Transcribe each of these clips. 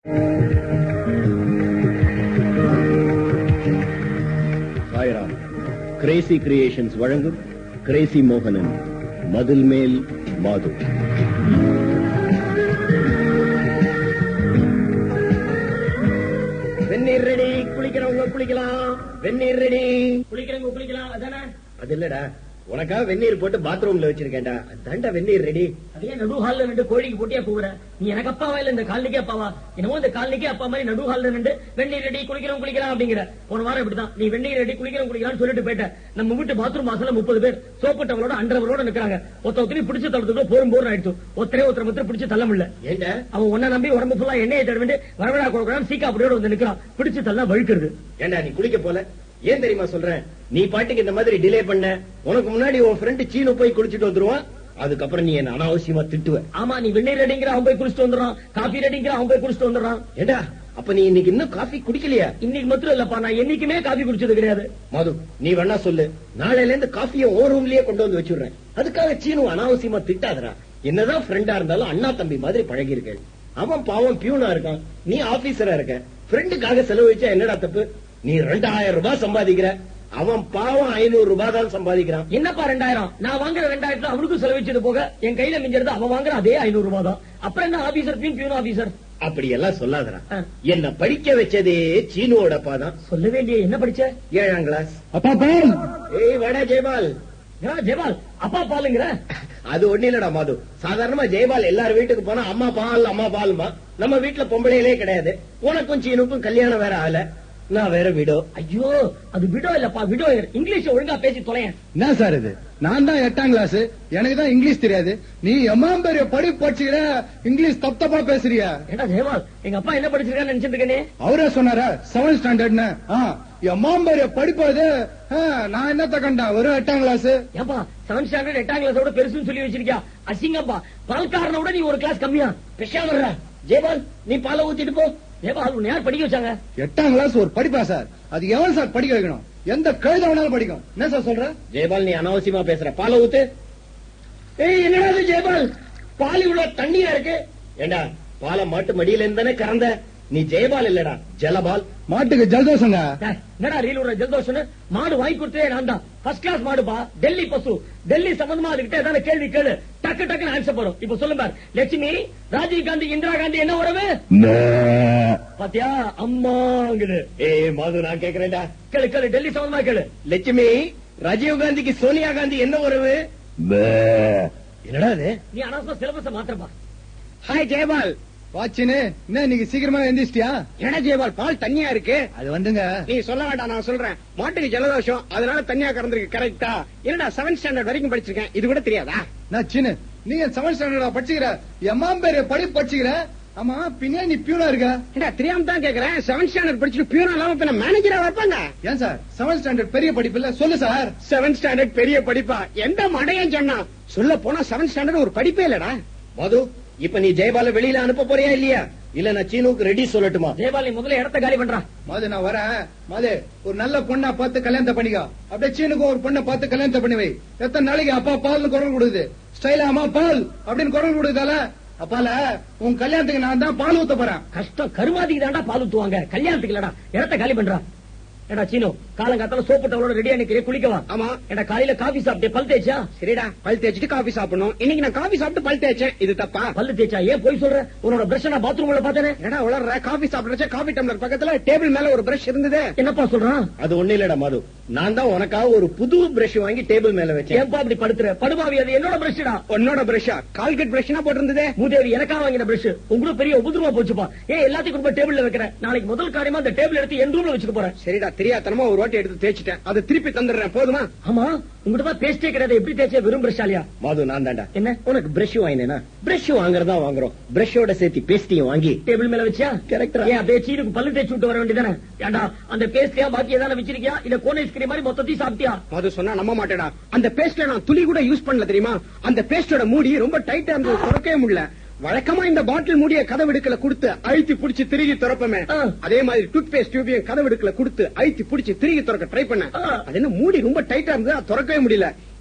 Sairam crazy creations வழங்கும் crazy மோகனன் மதில் மேல் மாது வெந்நீர் ரெடி குளிக்கிறவங்க குளிக்கலாம் வெந்நீர் ரெடி குளிக்கிறவங்க குளிக்கலாம் அதானே அது இல்லடா உனக்காக வெந்நீர் போட்டு பாத்ரூம்ல வச்சிருக்கேன்டா அதான்டா வெந்நீர் ரெடி அதே நடு ஹால்ல நின்று கோழிக்கு போட்டியா போகிற நீ எனக்கு அப்பாவா இல்ல இந்த காலனிக்கே அப்பாவா என்னமோ இந்த காலனிக்கே அப்பா மாதிரி நடு ஹால்ல நின்று வெந்நீர் ரெடி குளிக்கிறோம் குளிக்கலாம் அப்படிங்கிற போன வாரம் இப்படிதான் நீ வெந்நீர் ரெடி குளிக்கிறோம் குளிக்கலாம் சொல்லிட்டு போயிட்ட நம்ம வீட்டு பாத்ரூம் வாசல்ல முப்பது பேர் சோப்பு டவலோட அண்டர்வரோட நிக்கிறாங்க ஒருத்த ஒருத்தரையும் பிடிச்சு தள்ளதுக்குள்ள போரும் போரும் ஆயிடுச்சு ஒருத்தரே ஒருத்தர் மட்டும் பிடிச்சு தள்ள முடியல ஏண்டா அவன் ஒன்ன நம்பி உடம்பு ஃபுல்லா எண்ணெயை தட வேண்டி வரவிழா கொடுக்கறான் சீக்கா அப்படியோட வந்து நிக்கிறான் பிடிச்சு தள்ள வழுக்கிறது ஏண்டா நீ குளிக்க போல ஏன் தெரியுமா சொல்றேன் நீ பாட்டுக்கு இந்த மாதிரி டிலே பண்ண உனக்கு முன்னாடி உன் ஃப்ரெண்ட் சீனு போய் குளிச்சிட்டு வந்துருவான் அதுக்கப்புறம் நீ என்ன அனாவசியமா திட்டுவ ஆமா நீ வெந்நீர் ரெடிங்கிற அவன் போய் குளிச்சுட்டு வந்துடுறான் காபி ரெடிங்கிற அவன் போய் குளிச்சுட்டு வந்துடுறான் ஏண்டா அப்ப நீ இன்னைக்கு இன்னும் காஃபி குடிக்கலையா இன்னைக்கு மட்டும் இல்லப்பா நான் என்னைக்குமே காபி குடிச்சது கிடையாது மது நீ வேணா சொல்லு நாளையில இருந்து காஃபியை ஓ ரூம்லயே கொண்டு வந்து வச்சுடுறேன் அதுக்காக சீனு அனாவசியமா திட்டாதடா என்னதான் ஃப்ரெண்டா இருந்தாலும் அண்ணா தம்பி மாதிரி பழகி இருக்கேன் அவன் பாவம் பியூனா இருக்கான் நீ ஆபீசரா இருக்க ஃப்ரெண்டுக்காக செலவழிச்சா என்னடா தப்பு நீ ரெண்டாயிரம் ரூபாய் சம்பாதிக்கிற அவன் பாவம் ஐநூறு ரூபாய் தான் சம்பாதிக்கிறான் என்னப்பா ரெண்டாயிரம் நான் வாங்குற ரெண்டாயிரத்துல அவனுக்கும் செலவிச்சது போக என் கையில மிஞ்சறது அவன் வாங்குற அதே ஐநூறு ரூபாய் தான் அப்புறம் என்ன ஆபீசர் பியூன் பியூன் ஆபீசர் அப்படி எல்லாம் சொல்லாதடா ஆ. என்ன படிக்க வச்சதே சீனுவோட அப்பா தான் சொல்லவே இல்லையே என்ன படிச்ச ஏழாம் கிளாஸ் அப்பா பால் ஏய் வாடா ஜெயபால் ஏடா, ஜெயபால் அப்பா பாலுங்கிற அது ஒண்ணு இல்லடா மாது சாதாரணமா ஜெயபால் எல்லார் வீட்டுக்கு போனா அம்மா பால் அம்மா பால்மா நம்ம வீட்டுல பொம்பளையிலே கிடையாது உனக்கும் சீனுக்கும் கல்யாணம் வேற ஆகல நான் வேற விடோ ஐயோ அது விடோ இல்லப்பா விடோ இங்கிலீஷ் ஒழுங்கா பேசி தொலையன் என்ன சார் இது நான் தான் எட்டாம் கிளாஸ் எனக்கு தான் இங்கிலீஷ் தெரியாது நீ எம்மாம் பெரிய படி படிச்சுக்கிற இங்கிலீஷ் தப்பு தப்பா பேசுறியா ஏடா ஜெயபால் எங்க அப்பா என்ன படிச்சிருக்கான்னு நினைச்சிட்டு இருக்கனே அவரே சொன்னாரா செவன்த் ஸ்டாண்டர்ட்னு எம்மாம் பெரிய படிப்பு அது ஆ, நான் என்ன தக்கண்டேன் வெறும் எட்டாம் கிளாஸ் ஏப்பா செவன்த் ஸ்டாண்டர்ட் எட்டாம் கிளாஸோட பெருசுன்னு சொல்லி வச்சிருக்கியா அசிங்கப்பா பால்காரனை விட நீ ஒரு கிளாஸ் கம்மியா பெஷா வர்ற ஜெயபால் நீ பாலை ஊத்திட்டு போ ஜெயபால் உன்னை யார் படிக்க வச்சாங்க எட்டாம் கிளாஸ் ஒரு படிப்பா சார் அது எவன் சார் படிக்க வைக்கணும் எந்த கழுத வேணாலும் படிக்கும் என்ன சார் சொல்ற ஜெயபால் நீ அனாவசியமா பேசுற பாலை ஊத்து ஏய் என்னடா இது ஜெயபால் பால் இவ்வளவு தண்ணியா இருக்கு ஏண்டா பாலை மாட்டு மடியில இருந்து தானே கறந்த நீ ஜெயபால் இல்லடா ஜலபால் மாட்டுக்கு ஜலதோஷங்க டேய், என்னடா ரீல் விடுற ஜல்தோஷன் மாடு வாங்கி கொடுத்தே நான் தான் ஃபர்ஸ்ட் கிளாஸ் மாடுப்பா டெல்லி பசு டெல்லி சம்பந்தமா அதுகிட்ட ஏதாவது கேள்வி கேளு டக்கு டக்குன்னு ஆன்சர் போறோம் இப்ப சொல்லுங்க பார் லட்சுமி ராஜீவ் காந்தி இந்திரா காந்தி என்ன உறவு பாத்தியா அம்மாங்குது ஏய் மாது நான் கேக்குறேன்டா கேளு கேளு டெல்லி சம்பந்தமா கேளு லட்சுமி ராஜீவ் காந்திக்கு சோனியா காந்தி என்ன உறவு என்னடா இது நீ அனாவசியமா சிலபஸ மாத்திரப்பா ஹாய் ஜெயபால் வாச்சின்னு என்ன இன்னைக்கு சீக்கிரமா எந்திரிச்சிட்டியா என்ன ஜெயபால் பால் தண்ணியா இருக்கு அது வந்துங்க நீ சொல்ல வேண்டாம் நான் சொல்றேன் மாட்டுக்கு ஜலதோஷம் அதனால தண்ணியா கறந்துருக்கு கரெக்டா என்னடா செவன்த் ஸ்டாண்டர்ட் வரைக்கும் படிச்சிருக்கேன் இது கூட தெரியாதா நான் சின்ன நீங்க செவன்த் ஸ்டாண்டர்டா படிச்சுக்கிற எம்மாம் பெரிய படி படிச்சுக்கிற ஆமா பின்னே நீ பியூனா இருக்க ஏண்டா தெரியாம தான் கேக்குறேன் செவன்த் ஸ்டாண்டர்ட் படிச்சுட்டு பியூனா இல்லாம பின்ன மேனேஜரா வைப்பாங்க ஏன் சார் செவன்த் ஸ்டாண்டர்ட் பெரிய படிப்பு இல்ல சொல்லு சார் செவன்த் ஸ்டாண்டர்ட் பெரிய படிப்பா எந்த மடையன் சொன்னா சொல்ல போனா செவன்த் ஸ்டாண்டர்ட் ஒரு படிப்பே இல்லடா மது இப்ப நீ ஜெயபால வெளியில அனுப்ப போறியா இல்லையா இல்ல நான் சீனுக்கு ரெடி சொல்லட்டுமா ஜெயபால் நீ முதல்ல இடத்த காலி பண்றா மாது நான் வரேன் மாது ஒரு நல்ல பொண்ணா பார்த்து கல்யாணத்தை பண்ணிக்கோ அப்படியே சீனுக்கும் ஒரு பொண்ணை பார்த்து கல்யாணத்தை பண்ணி வை எத்தனை நாளைக்கு அப்பா பால்னு குரல் கொடுக்குது ஸ்டைலா அம்மா பால் அப்படின்னு குரல் கொடுக்குதால அப்பால உன் கல்யாணத்துக்கு நான் தான் பால் ஊத்த போறேன் கஷ்டம் கருமாதிக்கு தாண்டா பால் ஊத்துவாங்க கல்யாணத்துக்கு இல்லடா இடத்த காலி பண்றா ஏடா சீனு காலங்காத்தால சோப்பு டவலோட ரெடியா நிக்கிறேன் குளிக்கவா ஆமா ஏடா காலையில காபி சாப்பிட்டே பல் தேய்ச்சா சரிடா பல் தேய்ச்சிட்டு காபி சாப்பிடணும் இன்னைக்கு நான் காபி சாப்பிட்டு பல் தேய்ச்சேன் இது தப்பா பல்லு தேய்ச்சா ஏன் போய் சொல்ற உன்னோட பிரஷ் நான் பாத்ரூம்ல பார்த்தேனே என்னடா உளர்ற காபி சாப்பிடுறச்ச காபி டம்ளர் பக்கத்துல டேபிள் மேல ஒரு பிரஷ் இருந்தது என்னப்பா சொல்றான் அது ஒண்ணு இல்லடா மது நான் தான் உனக்காக ஒரு புது பிரஷ் வாங்கி டேபிள் மேல வச்சேன் ஏன்பா அப்படி படுத்துற படுபாவி அது என்னோட பிரஷ்டா உன்னோட பிரஷா கால்கட் பிரஷ்னா போட்டிருந்ததே மூதேவி எனக்கா வாங்கின பிரஷ் உங்களுக்கு பெரிய உபதிரமா போச்சுப்பா ஏன் எல்லாத்தையும் கொண்டு போய் டேபிள்ல வைக்கிறேன் நாளைக்கு முதல் காரியமா அந்த டேபிள் எடுத்து என் ரூம்ல வச்சுக்க போறேன் சரிடா தெரியாதனமா ஒரு வாட்டி எடுத்து தேய்ச்சிட்டேன் அதை திருப்பி தந்துடுறேன் போதுமா ஆமா உங்ககிட்ட தான் பேஸ்டே கிடையாது எப்படி தேய்ச்சே வெறும் பிரஷாலியா மாது நான் தான்டா என்ன உனக்கு பிரஷ் வாங்கினேனா பிரஷ் வாங்குறதா வாங்குறோம் பிரஷோட சேர்த்து பேஸ்டியும் வாங்கி டேபிள் மேல வச்சியா Correct டா. ஏன் அப்படியே சீனுக்கு பல்லு தேய்ச்சி விட்டு வர வேண்டியதானே ஏண்டா அந்த பேஸ்ட்லயா பாக்கி ஏதாவது வச்சிருக்கியா இல்ல கோன் ஐஸ்கிரீம் மாதிரி மொத்தத்தையும் சாப்பிட்டியா மது சொன்னா நம்ப மாட்டேடா அந்த பேஸ்ட்ல நான் துளி கூட யூஸ் பண்ணல தெரியுமா அந்த பேஸ்டோட மூடி ரொம்ப டைட்டா இருந்தது திறக்கவே முடியல வழக்கமா இந்த பாட்டில் மூடிய கதவெடுக்கல கொடுத்து அழுத்தி புடிச்சு திருகி திறப்பமே ஆ. அதே மாதிரி டூத் பேஸ்ட் டியூபையும் கதவெடுக்கல கொடுத்து அழுத்தி புடிச்சு திருகி திறக்க ட்ரை பண்ணேன் ஆ. அது என்ன மூடி ரொம்ப டைட்டா இருந்தது அது திறக்கவே முடியல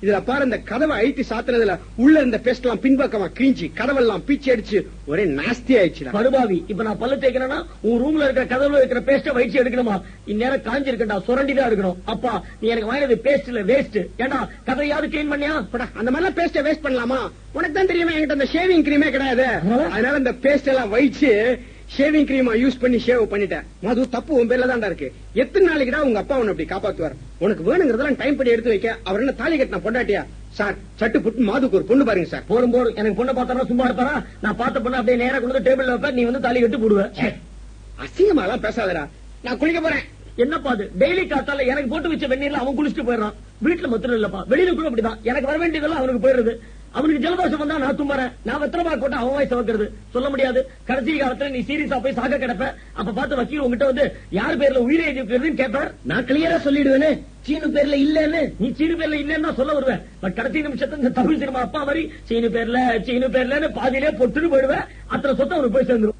இதுல பாரு இந்த கதவை அழுத்தி சாத்துனதுல உள்ள இருந்த பேஸ்ட் எல்லாம் பின்பக்கமா கிழிஞ்சி கதவெல்லாம் பீச்சி அடிச்சு ஒரே நாஸ்தி ஆயிடுச்சுடா படுபாவி இப்ப நான் பல்லு தேய்க்கிறேன்னா உன் ரூம்ல இருக்கிற கதவுல இருக்கிற பேஸ்ட வயிற்று எடுக்கணுமா இந்நேரம் காஞ்சிருக்கா சுரண்டி தான் எடுக்கணும் அப்பா நீ எனக்கு வாங்கினது பேஸ்ட் இல்ல வேஸ்ட் ஏண்டா கதையாவது கிளீன் பண்ணியா போடா, அந்த மாதிரிலாம் பேஸ்ட வேஸ்ட் பண்ணலாமா உனக்கு தான் தெரியுமா என்கிட்ட அந்த ஷேவிங் கிரீமே கிடையாது அதனால? அதனால இந்த பேஸ்ட் எல்லாம் வயிச்சு ஷேவிங் கிரீமா யூஸ் பண்ணி ஷேவ் பண்ணிட்டேன் மது தப்பு உன் பேர்ல தான்டா இருக்கு எத்தனை நாளைக்குடா உங்க அப்பா உன்னை அப்படி காப்பாத்துவார் உனக்கு வேணுங்கிறதெல்லாம் டைம் படி எடுத்து வைக்க அவர் என்ன தாலி கட்டின பொண்டாட்டியா சார் சட்டு புட்டு மாதுக்கு ஒரு பொண்ணு பாருங்க சார் போடும் போடும் எனக்கு பொண்ணை பார்த்தா சும்மா இருப்பாரா நான் பார்த்த பொண்ணு அப்படியே நேரா கொண்டு வந்து டேபிள்ல வைப்ப நீ வந்து தாலி கட்டு போடுவ அசிங்கமா எல்லாம் பேசாதடா நான் குளிக்க போறேன் என்னப்பா அது டெய்லி காத்தால எனக்கு போட்டு வச்ச வெந்நீர்ல அவன் குளிச்சுட்டு போயிடறான் வீட்டுல மொத்தம் இல்லப்பா வெளியில கூட அப்படிதான் எனக்கு வர வேண்டியதெல்லாம் அவனுக்கு போயிருது அவனுக்கு ஜலதோஷம் வந்தா நான் தும்பறேன் நான் வெத்தலை பாக்கு போட்டு அவன் வாய் சவக்கிறது சொல்ல முடியாது கடைசி காலத்துல நீ சீரியஸா போய் சாக கிடப்ப அப்ப பார்த்து வக்கீல் உங்ககிட்ட வந்து யார் பேர்ல உயிரை எழுதிருக்கிறதுன்னு கேட்பார் நான் கிளியரா சொல்லிடுவேனே சீனு பேர்ல இல்லன்னு நீ சீனு பேர்ல இல்லன்னு தான் சொல்ல வருவேன் பட் கடைசி நிமிஷத்துல இந்த தமிழ் சினிமா அப்பா மாதிரி சீனு பேர்ல சீனு பேர்லன்னு பாதியிலே பொட்டுன்னு போயிடுவேன் அத்தனை சொத்து அவனுக்கு போய் சேர்ந்துரும்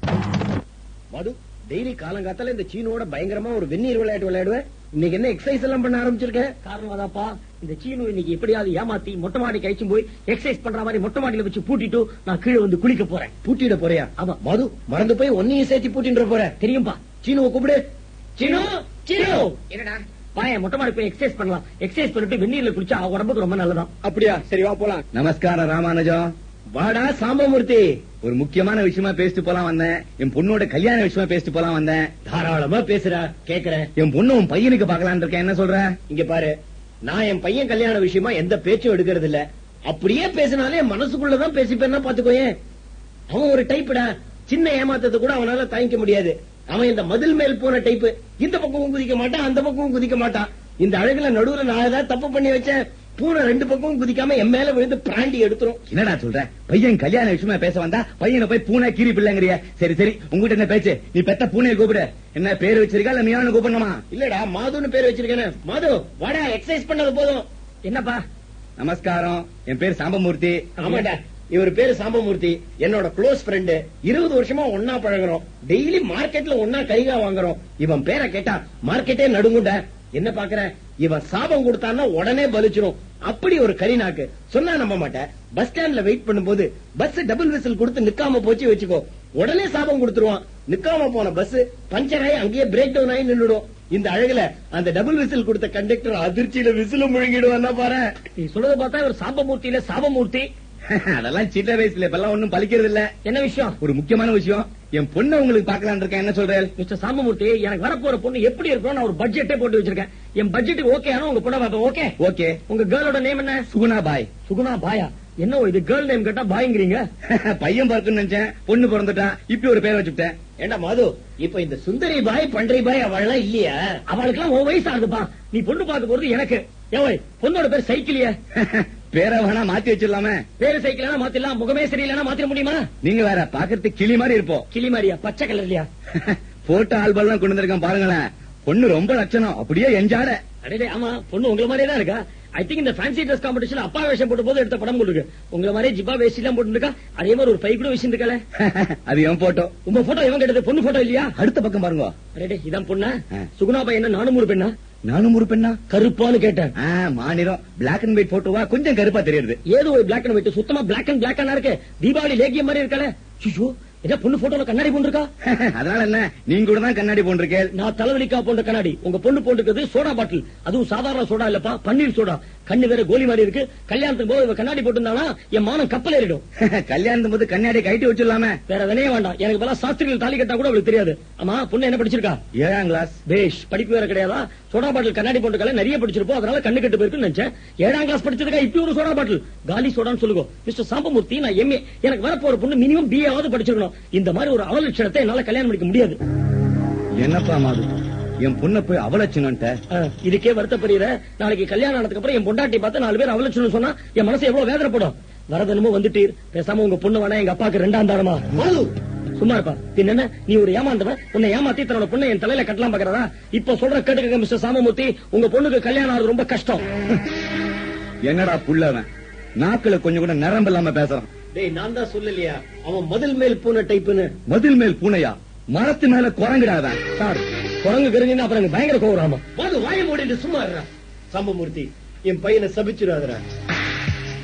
மது டெய்லி காலங்காத்தால இந்த சீனோட பயங்கரமா ஒரு வெந்நீர் விளையாட்டு விளையாடுவேன் இன்னைக்கு என்ன எக்ஸசைஸ் எல்லாம் பண்ண ஆரம்பிச்சிருக்க காரணம் அதாப்பா இந்த சீனு இன்னைக்கு எப்படியாவது ஏமாத்தி மொட்டை மாடி கழிச்சு போய் எக்ஸசைஸ் பண்ற மாதிரி மொட்டை மாடியில வச்சு பூட்டிட்டு நான் கீழே வந்து குளிக்க போறேன் பூட்டிட போறியா ஆமா. மது மறந்து போய் ஒன்னையும் சேர்த்து பூட்டின்ற போற தெரியும்பா சீனுவை கூப்பிடு சீனு சீனு என்னடா வாயன் மொட்டை மாடி போய் எக்ஸசைஸ் பண்ணலாம் எக்ஸசைஸ் பண்ணிட்டு வெந்நீர்ல குளிச்சா உடம்புக்கு ரொம்ப நல்லதான் அப்படியா சரி வா போலாம் நமஸ்காரம் ராமானுஜம் வாடா சாம்பமூர்த்தி ஒரு முக்கியமான விஷயமா பேசிட்டு போலாம் வந்தேன் என் பொண்ணோட கல்யாண விஷயமா பேசிட்டு போலாம் வந்தேன் தாராளமா பேசுறா கேக்குறேன் என் பொண்ணு உன் பையனுக்கு பார்க்கலான்னு இருக்கேன் என்ன சொல்ற இங்க பாரு நான் என் பையன் கல்யாண விஷயமா எந்த பேச்சும் எடுக்கிறது இல்ல அப்படியே பேசினாலே என் மனசுக்குள்ளதான் பேசிப்பேன்னா பாத்துக்கோயேன் அவன் ஒரு டைப்புடா சின்ன ஏமாத்தத்தை கூட அவனால தாங்கிக்க முடியாது அவன் இந்த மதில் மேல் போன டைப்பு இந்த பக்கமும் குதிக்க மாட்டான் அந்த பக்கமும் குதிக்க மாட்டான் இந்த அழகுல நடுவுல நான் ஏதாவது தப்பு பண்ணி வச்சேன் பூனை ரெண்டு பக்கமும் குதிக்காம என் மேல விழுந்து பிராண்டி எடுத்துரும் என்னடா சொல்ற பையன் கல்யாண விஷயமா பேச வந்தா பையனை போய் பூனை கீரி பிள்ளைங்கிறிய சரி சரி உங்ககிட்ட என்ன பேச்சு நீ பெத்த பூனையை கூப்பிடு என்ன பேர் வச்சிருக்கா இல்ல மியானு கூப்பிடணுமா இல்லடா மாதுன்னு பேர் வச்சிருக்கேன் மாது வாடா எக்ஸசைஸ் பண்ணது போதும் என்னப்பா நமஸ்காரம் என் பேர் சாம்பமூர்த்தி ஆமாடா இவர் பேரு சாம்பமூர்த்தி என்னோட க்ளோஸ் ஃப்ரெண்டு இருபது வருஷமா ஒன்னா பழகுறோம் டெய்லி மார்க்கெட்ல ஒன்னா கைகா வாங்குறோம் இவன் பேரை கேட்டா மார்க்கெட்டே நடுங்குண்ட என்ன பாக்குற இவன் சாபம் கொடுத்தான்னா உடனே பலிச்சிரும் அப்படி ஒரு கரிநாக்கு சொன்னா நம்ப மாட்டேன் பஸ் ஸ்டாண்ட்ல வெயிட் பண்ணும்போது பஸ் டபுள் விசில் கொடுத்து நிக்காம போச்சு வச்சுக்கோ உடனே சாபம் கொடுத்துருவான் நிக்காம போன பஸ் பஞ்சர் ஆகி அங்கேயே பிரேக் டவுன் ஆகி நின்னுடும் இந்த அழகுல அந்த டபுள் விசில் கொடுத்த கண்டக்டர் அதிர்ச்சியில விசில முழுங்கிடுவான்னா பாரு நீ சொல்றத பார்த்தா இவர் சாபமூர்த்தி இல்ல சாபமூர்த்தி அதெல்லாம் சின்ன வயசுல இப்பெல்லாம் ஒண்ணும் பலிக்கிறது இல்ல என்ன விஷயம் ஒரு முக்கியமான விஷயம் என் பொண்ணை உங்களுக்கு பார்க்கலான்னு இருக்கேன் என்ன சொல்றேன் மிஸ்டர் சாம்பமூர்த்தி எனக்கு வரப்போற பொண்ணு எப்படி இருக்கும் நான் ஒரு பட்ஜெட்டே போட்டு வச்சிருக்கேன் என் பட்ஜெட்டுக்கு ஓகே ஆனா உங்க பொண்ணை பார்ப்பேன் ஓகே ஓகே உங்க கேர்ளோட நேம் என்ன சுகுணா பாய் சுகுணா பாயா என்ன இது கேர்ள் நேம் கேட்டா பாய்ங்கிறீங்க பையன் பிறக்குன்னு நினைச்சேன் பொண்ணு பிறந்துட்டான் இப்படி ஒரு பேர் வச்சுட்டேன் ஏண்டா மாது இப்ப இந்த சுந்தரி பாய் பண்டரி பாய் அவள்லாம் இல்லையா அவளுக்கெல்லாம் உன் வயசு ஆகுதுப்பா நீ பொண்ணு பார்க்க போறது எனக்கு ஏய் பொண்ணோட பேர் சைக்கிளிய பேரை வேணா மாத்தி வச்சிடலாமே பேரு சைக்கிள் மாத்திடலாம் முகமே சரியில்லைன்னா மாத்திர முடியுமா நீங்க வேற பாக்குறதுக்கு கிளி மாதிரி இருப்போம் கிளி மாதிரியா பச்சை கலர்லயா போட்டோ ஆல்பம் எல்லாம் கொண்டு வந்திருக்கேன் பாருங்களேன் பொண்ணு ரொம்ப லட்சணம் அப்படியே எஞ்சாட அடே ஆமா பொண்ணு உங்கள மாதிரியே தான் இருக்கா ஐ திங்க் இந்த ஃபேன்சி ட்ரெஸ் காம்படிஷன் அப்பா வேஷம் போட்ட போது எடுத்த படம் போட்டுருக்கு உங்கள மாதிரியே ஜிப்பா வேஷ்டி எல்லாம் போட்டுருக்கா அதே மாதிரி ஒரு பை கூட விஷயம் இருக்கல அது என் போட்டோ உங்க போட்டோ எவன் கேட்டது பொண்ணு போட்டோ இல்லையா அடுத்த பக்கம் பாருங்க அடே இதான் பொண்ணா ஆ. சுகுணா பையன் என்ன நானும் ஒரு பெண்ணா நானும் ஒரு பெண்ணா கருப்பான்னு கேட்டேன் ஆ, மாநிலம் பிளாக் அண்ட் ஒயிட் போட்டோவா கொஞ்சம் கருப்பா தெரியுது ஏதோ ஒரு பிளாக் அண்ட் ஒயிட் சுத்தமா பிளாக் அண்ட் பிளாக் இருக்கு தீபாவளி லேகியம் மாதிரி இருக்கல ஐயோ என்ன பொண்ணு போட்டோல கண்ணாடி போட்டுருக்கா அதனால என்ன நீங்க கூட தான் கண்ணாடி போட்டிருக்கேன் நான் தலைவலிக்கா போன்ற கண்ணாடி உங்க பொண்ணு போட்டுக்கிறது சோடா பாட்டில் அதுவும் சாதாரண சோடா இல்லப்பா பன்னீர் சோடா கண்ணு வேற கோலி மாதிரி இருக்கு கல்யாணத்துக்கு போது இவ கண்ணாடி போட்டிருந்தானா என் மானம் கப்பல் ஏறிடும் கல்யாணத்தும் போது கண்ணாடி கைட்டி வச்சிடலாமே வேற வினையே வேண்டாம் எனக்கு பல சாஸ்திரிகள் தாலி கட்டா கூட அவளுக்கு தெரியாது ஆமா பொண்ணு என்ன படிச்சிருக்கா ஏழாம் கிளாஸ் பேஷ் படிப்பு வேற கிடையாதா சோடா பாட்டில் கண்ணாடி போட்டுக்கல நிறைய படிச்சிருப்போம் அதனால கண்ணு கட்டு போயிருக்குன்னு நினைச்சேன் ஏழாம் கிளாஸ் படிச்சதுக்கா இப்படி ஒரு சோடா பாட்டில் காலி சோடான்னு சொல்லுங்க மிஸ்டர் சாம்பமூர்த்தி நான் எம்ஏ எனக்கு வரப்போற பொண்ணு மினிமம் பிஏ ஆவது படிச்சிருக்கணும் இந்த மாதிரி ஒரு அவலட்சணத்தை என்னால கல்யாணம் பண்ணிக்க முடியாது என்னப்பா மாது என் பொண்ணை போய் அவலட்சணன்ட்ட ஆ, இதுக்கே வருத்தப்படுகிற நாளைக்கு கல்யாணம் ஆனதுக்கு அப்புறம் என் பொண்டாட்டி பார்த்து நாலு பேர் அவலட்சணம் சொன்னா என் மனசு எவ்வளவு வேதனைப்படும் வரதனமோ வந்துட்டீர் பேசாம உங்க பொண்ணு வேணா எங்க அப்பாக்கு ரெண்டாம் தாரமா மாது சும்மா இருப்பா பின்ன என்ன நீ ஒரு ஏமாந்தவன் உன்னை ஏமாத்தி தன்னோட பொண்ணை என் தலையில கட்டலாம் பாக்குறதா இப்ப சொல்ற கேட்டுக்கங்க மிஸ்டர் சாமமூர்த்தி உங்க பொண்ணுக்கு கல்யாணம் ஆகுது ரொம்ப கஷ்டம் என்னடா புள்ளவன் நாக்குல கொஞ்சம் கூட நரம்பு இல்லாம பேசுறான் டேய் நான் தான் சொல்லலையா அவன் முதல் மேல் பூனை டைப்புன்னு மதில் மேல் பூனையா மரத்து மேல குரங்கிடாதான் சார் குரங்கு கருங்கினா அப்புறம் எனக்கு பயங்கர கோவராமா மாது வாய மூடிட்டு சும்மா இருடா சாம்பமூர்த்தி என் பையனை சபிச்சிடாதடா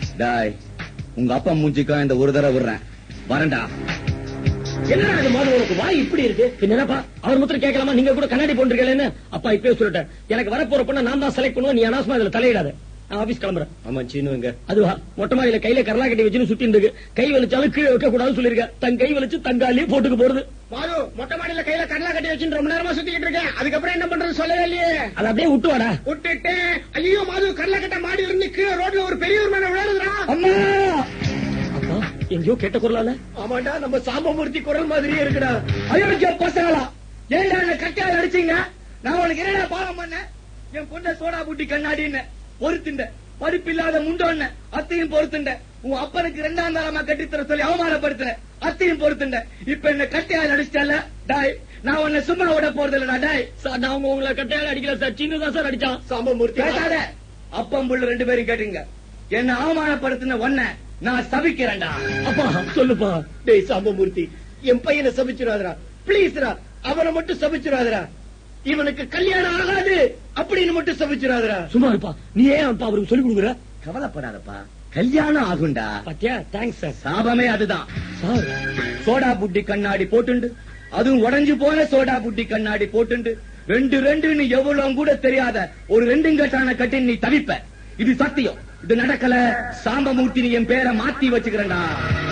டாய் உங்க அப்பா மூஞ்சிக்கா இந்த ஒரு தடவை விடுறேன் வரேன்டா என்னடா இது மாதிரி உனக்கு வாய் இப்படி இருக்கு என்னப்பா அவர் முத்திர கேட்கலாமா நீங்க கூட கண்ணாடி போட்டுருக்கலன்னு அப்பா இப்பவே சொல்லிட்டேன் எனக்கு வரப்போற பொண்ணை நான் தான் செலக்ட் பண்ணுவேன் நீ அனாசமா இதுல தலையிடாத நான் ஆபீஸ் கிளம்புறேன் ஆமா சீனு எங்க அதுவா மொட்டை மாடியில கையில கரலா கட்டி வச்சுன்னு சுத்தி இருக்கு கை வலிச்சாலும் கீழே வைக்க கூடாதுன்னு சொல்லிருக்கேன் தன் கை வலிச்சு தங்காலியே போட்டுக்கு போறது மாது மொட்டை மாடியில கையில கடலா கட்டி வச்சு ரொம்ப நேரமா சுத்திக்கிட்டு இருக்கேன் அதுக்கப்புறம் என்ன பண்றது சொல்லவே இல்லையே அதை அப்படியே விட்டு வாடா விட்டுட்டு ஐயோ மாது கடலா கட்ட மாடியில இருந்து கீழே ரோட்ல ஒரு பெரிய ஒரு மேல விழுதுடா அம்மா அப்பா எங்கேயோ கேட்ட குரலால ஆமாண்டா நம்ம சாம்பமூர்த்தி குரல் மாதிரியே இருக்குடா ஐயோ பசங்களா ஏன்டா என்ன கட்டியால் அடிச்சீங்க நான் உனக்கு என்னடா பாவம் பண்ணேன் என் பொண்ண சோடா புட்டி கண்ணாடின்னு பொறுத்துண்ட படிப்பில்லாத முண்டோன்ன அத்தையும் பொறுத்துண்ட உன் அப்பனுக்கு ரெண்டாம் தாரமா கட்டித்தர சொல்லி அவமானப்படுத்தின அத்தையும் பொறுத்துண்ட இப்ப என்ன கட்டியால் அடிச்சிட்டல டாய் நான் உன்னை சும்மா விட போறது இல்லடா டாய் சார் நான் உங்க உங்களை கட்டையால அடிக்கல சார் சின்ன தான் சார் அடிச்சான் சாம்பமூர்த்தி பேசாத அப்பம் புள்ள ரெண்டு பேரும் கேட்டுங்க என்ன அவமானப்படுத்தின ஒன்ன நான் சபிக்கிறேன்டா அப்பா சொல்லுப்பா டேய் சாம்பமூர்த்தி என் பையனை சபிச்சிடாதடா பிளீஸ்ரா அவனை மட்டும் சபிச்சிடாதடா இவனுக்கு கல்யாணம் ஆகாது அப்படின்னு மட்டும் சபிச்சிடாதடா சும்மா இருப்பா நீ ஏன் அப்பா அவருக்கு சொல்லி கொடுக்குற கவலைப்படாதப்பா கல்யாணம் ஆகுண்டா பாத்தியா தேங்க்ஸ் சார் சாபமே அதுதான் சார் சோடா புட்டி கண்ணாடி போட்டுண்டு அதுவும் உடைஞ்சு போன சோடா புட்டி கண்ணாடி போட்டுண்டு ரெண்டு ரெண்டுன்னு எவ்வளவு கூட தெரியாத ஒரு ரெண்டுங்கட்டான கட்டி நீ தவிப்ப இது சத்தியம் இது நடக்கல சாம்பமூர்த்தி நீ என் பேரை மாத்தி வச்சுக்கிறேன்டா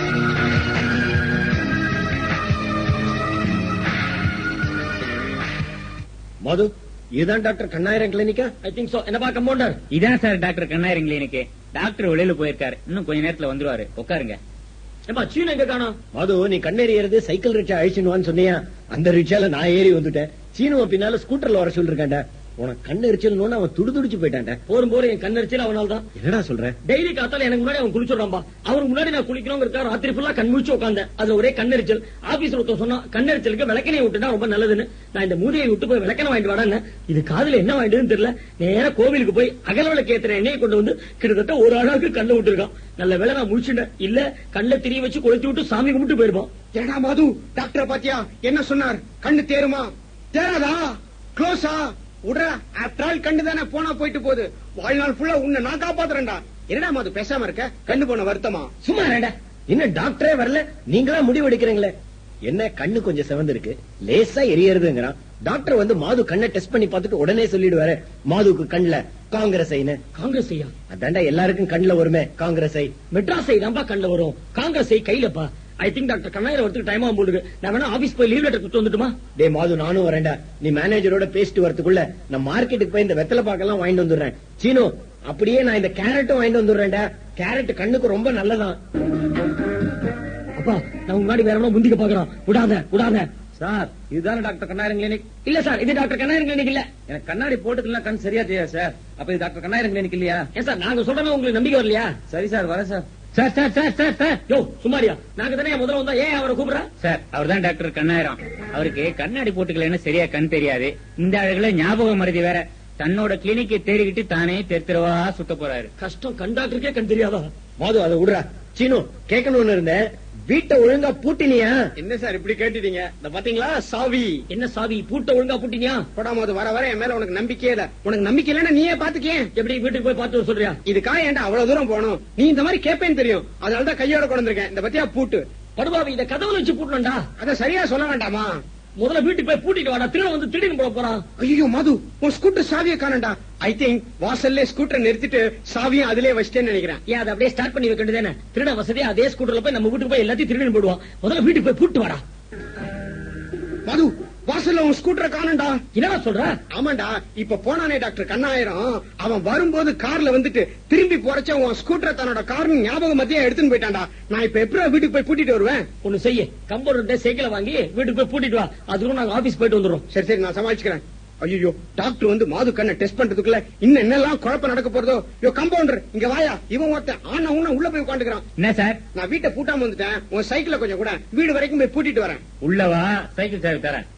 மது இதுதான் டாக்டர் கண்ணாயிரம் கிளினிக்கா ஐ திங்க் சோ என்னப்பா கம்பவுண்டர் இதான் sir doctor Kannayiram clinic doctor வெளியில போயிருக்காரு இன்னும் கொஞ்ச நேரத்துல வந்துருவாரு உட்காருங்க ஏப்பா சீன எங்க காணோம் மது நீ கண்ணேறியறது சைக்கிள் ரிக்ஷா அழிச்சுன்னு சொன்னியா அந்த ரிக்ஷால நான் ஏறி வந்துட்டேன் சீனுவ பின்னால ஸ்கூட்டர்ல வர சொல்லிருக்கேன்டா உனக்கு கண்ணு எரிச்சல்னு அவன் துடு துடிச்சு போயிட்டான்டா போரும் போற என் கண்ணரிச்சல் அவனால தான் என்னடா சொல்ற டெய்லி காத்தால எனக்கு முன்னாடி அவன் குளிச்சுடுறான்பா அவனுக்கு முன்னாடி நான் குளிக்கணுங்கிறதுக்காக ராத்திரி ஃபுல்லா கண் முழிச்சு உட்காந்தேன் அதுல ஒரே கண்ணெரிச்சல் ஆபீஸ்ல ஒருத்தன் சொன்னா கண்ணெரிச்சலுக்கு விளக்கணையை விட்டுட்டா ரொம்ப நல்லதுன்னு நான் இந்த மூதையை விட்டு போய் விளக்கணை வாங்கிட்டு வாடான்னு இது காதுல என்ன வாங்கிட்டுன்னு தெரியல நேரா கோவிலுக்கு போய் அகல விளக்கு ஏத்துற எண்ணெயை கொண்டு வந்து கிட்டத்தட்ட ஒரு அழகு கண்ணை விட்டுருக்கான் நல்ல வேளை நான் முழிச்சுட்டேன் இல்ல கண்ணை திரிய வச்சு கொளுத்தி விட்டு சாமி கும்பிட்டு போயிருப்பான் ஏடா மது டாக்டர் பாத்தியா என்ன சொன்னார் கண்ணு தேருமா தேராதா க்ளோஸா விடுறா ஆஃப்டர் ஆல் கண்ணு தானே போனா போயிட்டு போகுது வாழ்நாள் ஃபுல்லா உன்னை நான் காப்பாத்துறேன்டா என்னடா மது பேசாம இருக்க கண்ணு போன வருத்தமா சும்மா ரெண்டா இன்னும் டாக்டரே வரல நீங்களா முடிவு எடுக்கிறீங்களே என்ன கண்ணு கொஞ்சம் சிவந்திருக்கு லேசா எரியறதுங்கிறான் டாக்டர் வந்து மாது கண்ணை டெஸ்ட் பண்ணி பார்த்துட்டு உடனே சொல்லிடுவாரு மாதுக்கு கண்ணுல காங்கிரஸ் ஐன்னு காங்கிரஸ் ஐயா அதாண்டா எல்லாருக்கும் கண்ணுல வருமே காங்கிரஸ் ஐ மெட்ராஸ் ஐ தான்ப்பா கண்ணில் வரும் காங்கிரஸ் ஐ கையிலப்பா ஐ திங்க் டாக்டர் கண்ணாயிரம் வரதுக்கு டைம் ஆகும் போடுது நான் வேணா ஆபீஸ் போய் லீவ் லெட்டர் கொடுத்து வந்துட்டுமா டே மாது நானும் வரேன்டா நீ மேனேஜரோட பேசிட்டு வரதுக்குள்ள நான் மார்க்கெட்டுக்கு போய் இந்த வெத்தலை பாக்கெல்லாம் வாங்கிட்டு வந்துடுறேன் சீனு அப்படியே நான் இந்த கேரட்டும் வாங்கிட்டு வந்துடுறேன்டா கேரட் கண்ணுக்கு ரொம்ப நல்லதான் அப்பா நான் முன்னாடி வேற எவனோ முந்திக்க பாக்குறான் விடாத விடாத சார் இதுதானே டாக்டர் கண்ணாயிரம் கிளினிக் இல்ல சார் இது டாக்டர் கண்ணாயிரம் கிளினிக் இல்ல எனக்கு கண்ணாடி போட்டுக்கலாம் கண் சரியா தெரியாது சார் அப்ப இது டாக்டர் கண்ணாயிரம் கிளினிக் இல்லையா ஏன் சார் நாங்க சொல்றோமே உங்களுக்கு நம்பிக்கை வரலையா சரி சார் வரேன் sir sir sir sir sir sir யோ சும்மாரியா நாங்க தானே முதல்ல வந்தா ஏன் அவரை கூப்பிடுறா சார் அவர்தான் டாக்டர் கண்ணாயிரம் அவருக்கு கண்ணாடி போட்டுக்கலன்னு சரியா கண் தெரியாது இந்த அழகுல ஞாபக மருதி வேற தன்னோட கிளினிக்கை தேடிக்கிட்டு தானே தெரு தெருவா சுத்த போறாரு கஷ்டம் கண் டாக்டருக்கே கண் தெரியாதா மாது அதை விடுறா சீனு கேட்கணும்னு இருந்தேன் வீட்டை ஒழுங்கா பூட்டினியா என்ன சார் இப்படி கேட்டுட்டீங்க இந்த பாத்தீங்களா சாவி என்ன சாவி பூட்ட ஒழுங்கா பூட்டினியா போடாம அது வர வர என் மேல உனக்கு நம்பிக்கையே இல்ல உனக்கு நம்பிக்கை இல்லன்னா நீயே பாத்துக்கேன் எப்படி வீட்டுக்கு போய் பார்த்து வர சொல்றியா இதுக்காக ஏன்டா அவ்வளவு தூரம் போகணும் நீ இந்த மாதிரி கேப்பேன்னு தெரியும் அதனாலதான் கையோட கொண்டு வந்திருக்கேன் இந்த பத்தியா பூட்டு படுபாவி இத கதவுல வச்சு பூட்டணும்டா அத சரியா சொல்ல வேண்டாமா முதல்ல வீட்டுக்கு போய் பூட்டிட்டு வாடா திருட வந்து திடீர்னு போட போறான் ஐயோ மது உன் ஸ்கூட்டர் சாவியை காணண்டா ஐ திங்க் வாசல்ல ஸ்கூட்டர் நிறுத்திட்டு சாவியும் அதிலே வச்சிட்டேன்னு நினைக்கிறேன் ஏன் அதை அப்படியே ஸ்டார்ட் பண்ணி வைக்க வேண்டியதானே திருட வசதியா அதே ஸ்கூட்டர்ல போய் நம்ம வீட்டுக்கு போய் எல்லாத்தையும் திருடி போடுவான் முதல்ல வீட்டுக்கு போய் பூட்டு வாடா மது வாசல்ல உன் ஸ்கூட்டரை காணண்டா என்னடா சொல்ற ஆமாண்டா இப்ப போனானே டாக்டர் கண்ணாயிரம் அவன் வரும்போது கார்ல வந்துட்டு திரும்பி போறச்ச உன் ஸ்கூட்டரை தன்னோட கார் ஞாபகம் மத்தியா எடுத்துன்னு போயிட்டான்டா நான் இப்ப எப்படி வீட்டுக்கு போய் பூட்டிட்டு வருவேன் ஒண்ணு செய்ய கம்பௌண்டர் சைக்கிளை வாங்கி வீட்டுக்கு போய் பூட்டிட்டு வா அதுக்கும் நாங்க ஆபீஸ் போயிட்டு வந்துடுறோம் சரி சரி நான் சமாளிச்சுக்கிறேன் ஐயோ டாக்டர் வந்து மாது கண்ணை டெஸ்ட் பண்றதுக்குள்ள இன்னும் என்னெல்லாம் குழப்பம் நடக்க போறதோ யோ கம்பவுண்டர் இங்க வாயா இவன் ஒருத்தன் ஆனா உன்ன உள்ள போய் உட்காந்துக்கிறான் என்ன சார் நான் வீட்டை பூட்டாம வந்துட்டேன் உன் சைக்கிள கொஞ்சம் கூட வீடு வரைக்கும் போய் பூட்டிட்டு வரேன் உள்ளவா சைக்கிள் சாவி தரேன்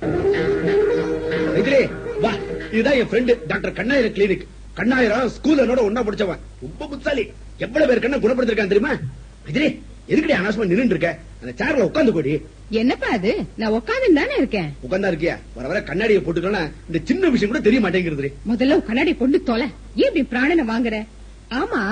இதுலே வா இதுதான் என் friend doctor Kannayiram clinic Kannayiram school என்னோட ஒன்னா படிச்சவன் ரொம்ப புத்தாலி எவ்வளவு பேர் கண்ணை குணப்படுத்திருக்கான் தெரியுமா இதுலே எதுக்கடி அனாஸ்மெண்ட் நின்று இருக்க அந்த சேர்ல உட்காந்து கூடி என்னப்பா அது நான் உட்காந்து தானே இருக்கேன் உட்காந்தா இருக்கியா வர வர கண்ணாடியை போட்டுக்கணும் இந்த சின்ன விஷயம் கூட தெரிய மாட்டேங்கிறது முதல்ல உன் கண்ணாடி கொண்டு தொலை ஏன் இப்படி பிராணனை வாங்குற ஆமா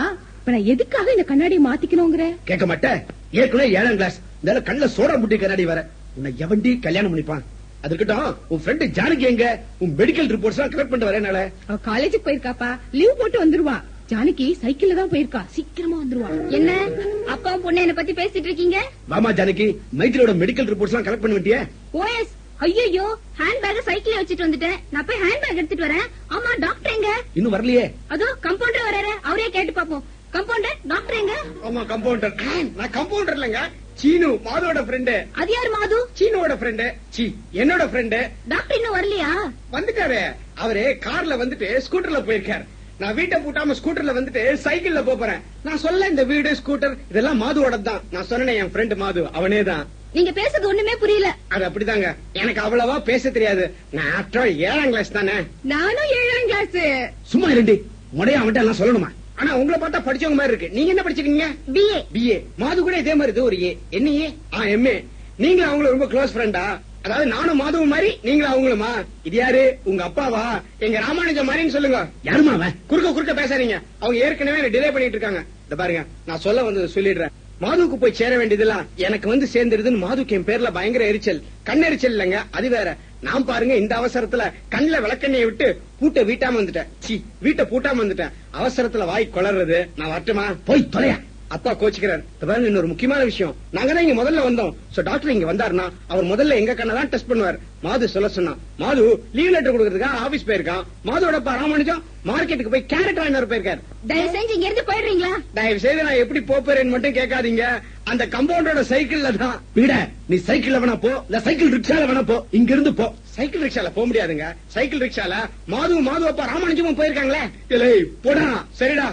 இப்ப நான் எதுக்காக இந்த கண்ணாடியை மாத்திக்கணுங்கிற கேட்க மாட்டேன் ஏற்கனவே ஏழாம் கிளாஸ் இந்த கண்ணுல சோடா முட்டி கண்ணாடி வர உன்னை எவண்டி கல்யாணம் பண்ணிப்பான் அது இருக்கட்டும் உன் ஃப்ரெண்டு ஜானகி எங்க உன் மெடிக்கல் ரிப்போர்ட்ஸ் எல்லாம் கலெக்ட் பண்ணிட்டு வரேனால அவ காலேஜுக்கு போயிருக்காப்பா லீவ் போட்டு வந்துருவா ஜானகி சைக்கிள்ல தான் போயிருக்கா சீக்கிரமா வந்துருவா என்ன அப்பா பொண்ணு என்ன பத்தி பேசிட்டு இருக்கீங்க வாமா ஜானகி மைத்திரியோட மெடிக்கல் ரிப்போர்ட்ஸ் எல்லாம் கலெக்ட் பண்ண வேண்டிய ஓஎஸ் ஐயோ ஹேண்ட் பேக் சைக்கிள் வச்சுட்டு வந்துட்டேன் நான் போய் ஹேண்ட் பேக் எடுத்துட்டு வரேன் ஆமா டாக்டர் எங்க இன்னும் வரலையே அதோ கம்பவுண்டர் வராரு அவரே கேட்டு பாப்போம் கம்பவுண்டர் டாக்டர் எங்க ஆமா கம்பவுண்டர் நான் கம்பவுண்டர் இல்லங்க சீனு மாதோட ஃப்ரெண்டு அது யார் மாது சீனுவோட ஃப்ரெண்டு சி என்னோட ஃப்ரெண்டு டாக்டர் இன்னும் வரலையா வந்துட்டாரு அவரு கார்ல வந்துட்டு ஸ்கூட்டர்ல போயிருக்காரு நான் வீட்டை பூட்டாம ஸ்கூட்டர்ல வந்துட்டு சைக்கிள்ல போப் போறேன் நான் சொல்ல இந்த வீடு ஸ்கூட்டர் இதெல்லாம் மாதுவோட தான் நான் சொன்னேன் என் ஃப்ரெண்ட் மாது அவனே தான் நீங்க பேசுறது ஒண்ணுமே புரியல அது அப்படிதாங்க எனக்கு அவ்வளவா பேச தெரியாது நான் ஆஃப்டர் ஏழாம் கிளாஸ் தானே நானும் ஏழாம் கிளாஸ் சும்மா இரண்டி முறையா அவன்கிட்ட எல்லாம் சொல்லணுமா ஆனா உங்களை பார்த்தா படிச்சவங்க மாதிரி இருக்கு நீங்க என்ன படிச்சிருக்கீங்க பிஏ பிஏ மாது கூட இதே மாதிரி இது ஒரு ஏ என்ன ஏ ஆ எம்ஏ நீங்க அவங்கள ரொம்ப க்ளோஸ் ஃப்ரெண்டா அதாவது நானும் மாதவும் மாதிரி நீங்களும் அவங்களுமா இது யாரு உங்க அப்பாவா எங்க ராமானுஜம் மாதிரின்னு சொல்லுங்க யாருமா அவன் குறுக்க குறுக்க பேசாதீங்க அவங்க ஏற்கனவே டிலே பண்ணிட்டு இருக்காங்க இந்த பாருங்க நான் சொல்ல வந்தது சொல்லிடுறேன் மாதுவுக்கு போய் சேர வேண்டியதெல்லாம் எனக்கு வந்து சேர்ந்துருதுன்னு மாதுக்கு என் பேர்ல பயங்கர எரிச்சல் கண்ணெரிச்சல் இல்லைங்க அது வேற நான் பாருங்க இந்த அவசரத்துல கண்ணுல விளக்கண்ணைய விட்டு பூட்டை வீட்டாம வந்துட்டேன் சி வீட்டை பூட்டாம வந்துட்டேன் அவசரத்துல வாய் கொளறது நான் வரட்டுமா போய் தொலையா அப்பா கோச்சுக்கிறார் இப்ப பாருங்க இன்னொரு முக்கியமான விஷயம் நாங்க தான் இங்க முதல்ல வந்தோம் சோ டாக்டர் இங்க வந்தாருன்னா அவர் முதல்ல எங்க கண்ணை தான் டெஸ்ட் பண்ணுவார் மாது சொல்ல சொன்னான் மாது லீவ் லெட்டர் கொடுக்கறதுக்காக ஆபீஸ் போயிருக்கான் மாதுவோட அப்பா ராமானுஜம் மார்க்கெட்டுக்கு போய் கேரட் வாங்கிட்டு போயிருக்காரு தயவு செஞ்சு இங்க இருந்து போயிடுறீங்களா தயவு செய்து நான் எப்படி போறேன்னு மட்டும் கேட்காதீங்க அந்த கம்பவுண்டரோட சைக்கிள்ல தான் விட நீ சைக்கிள்ல வேணா போ இல்ல சைக்கிள் ரிக்ஷால வேணா போ இங்க இருந்து போ சைக்கிள் ரிக்ஷால போக முடியாதுங்க சைக்கிள் ரிக்ஷால மாது மாது அப்பா ராமானுஜமும் போயிருக்காங்களே இல்லை போடா சரிடா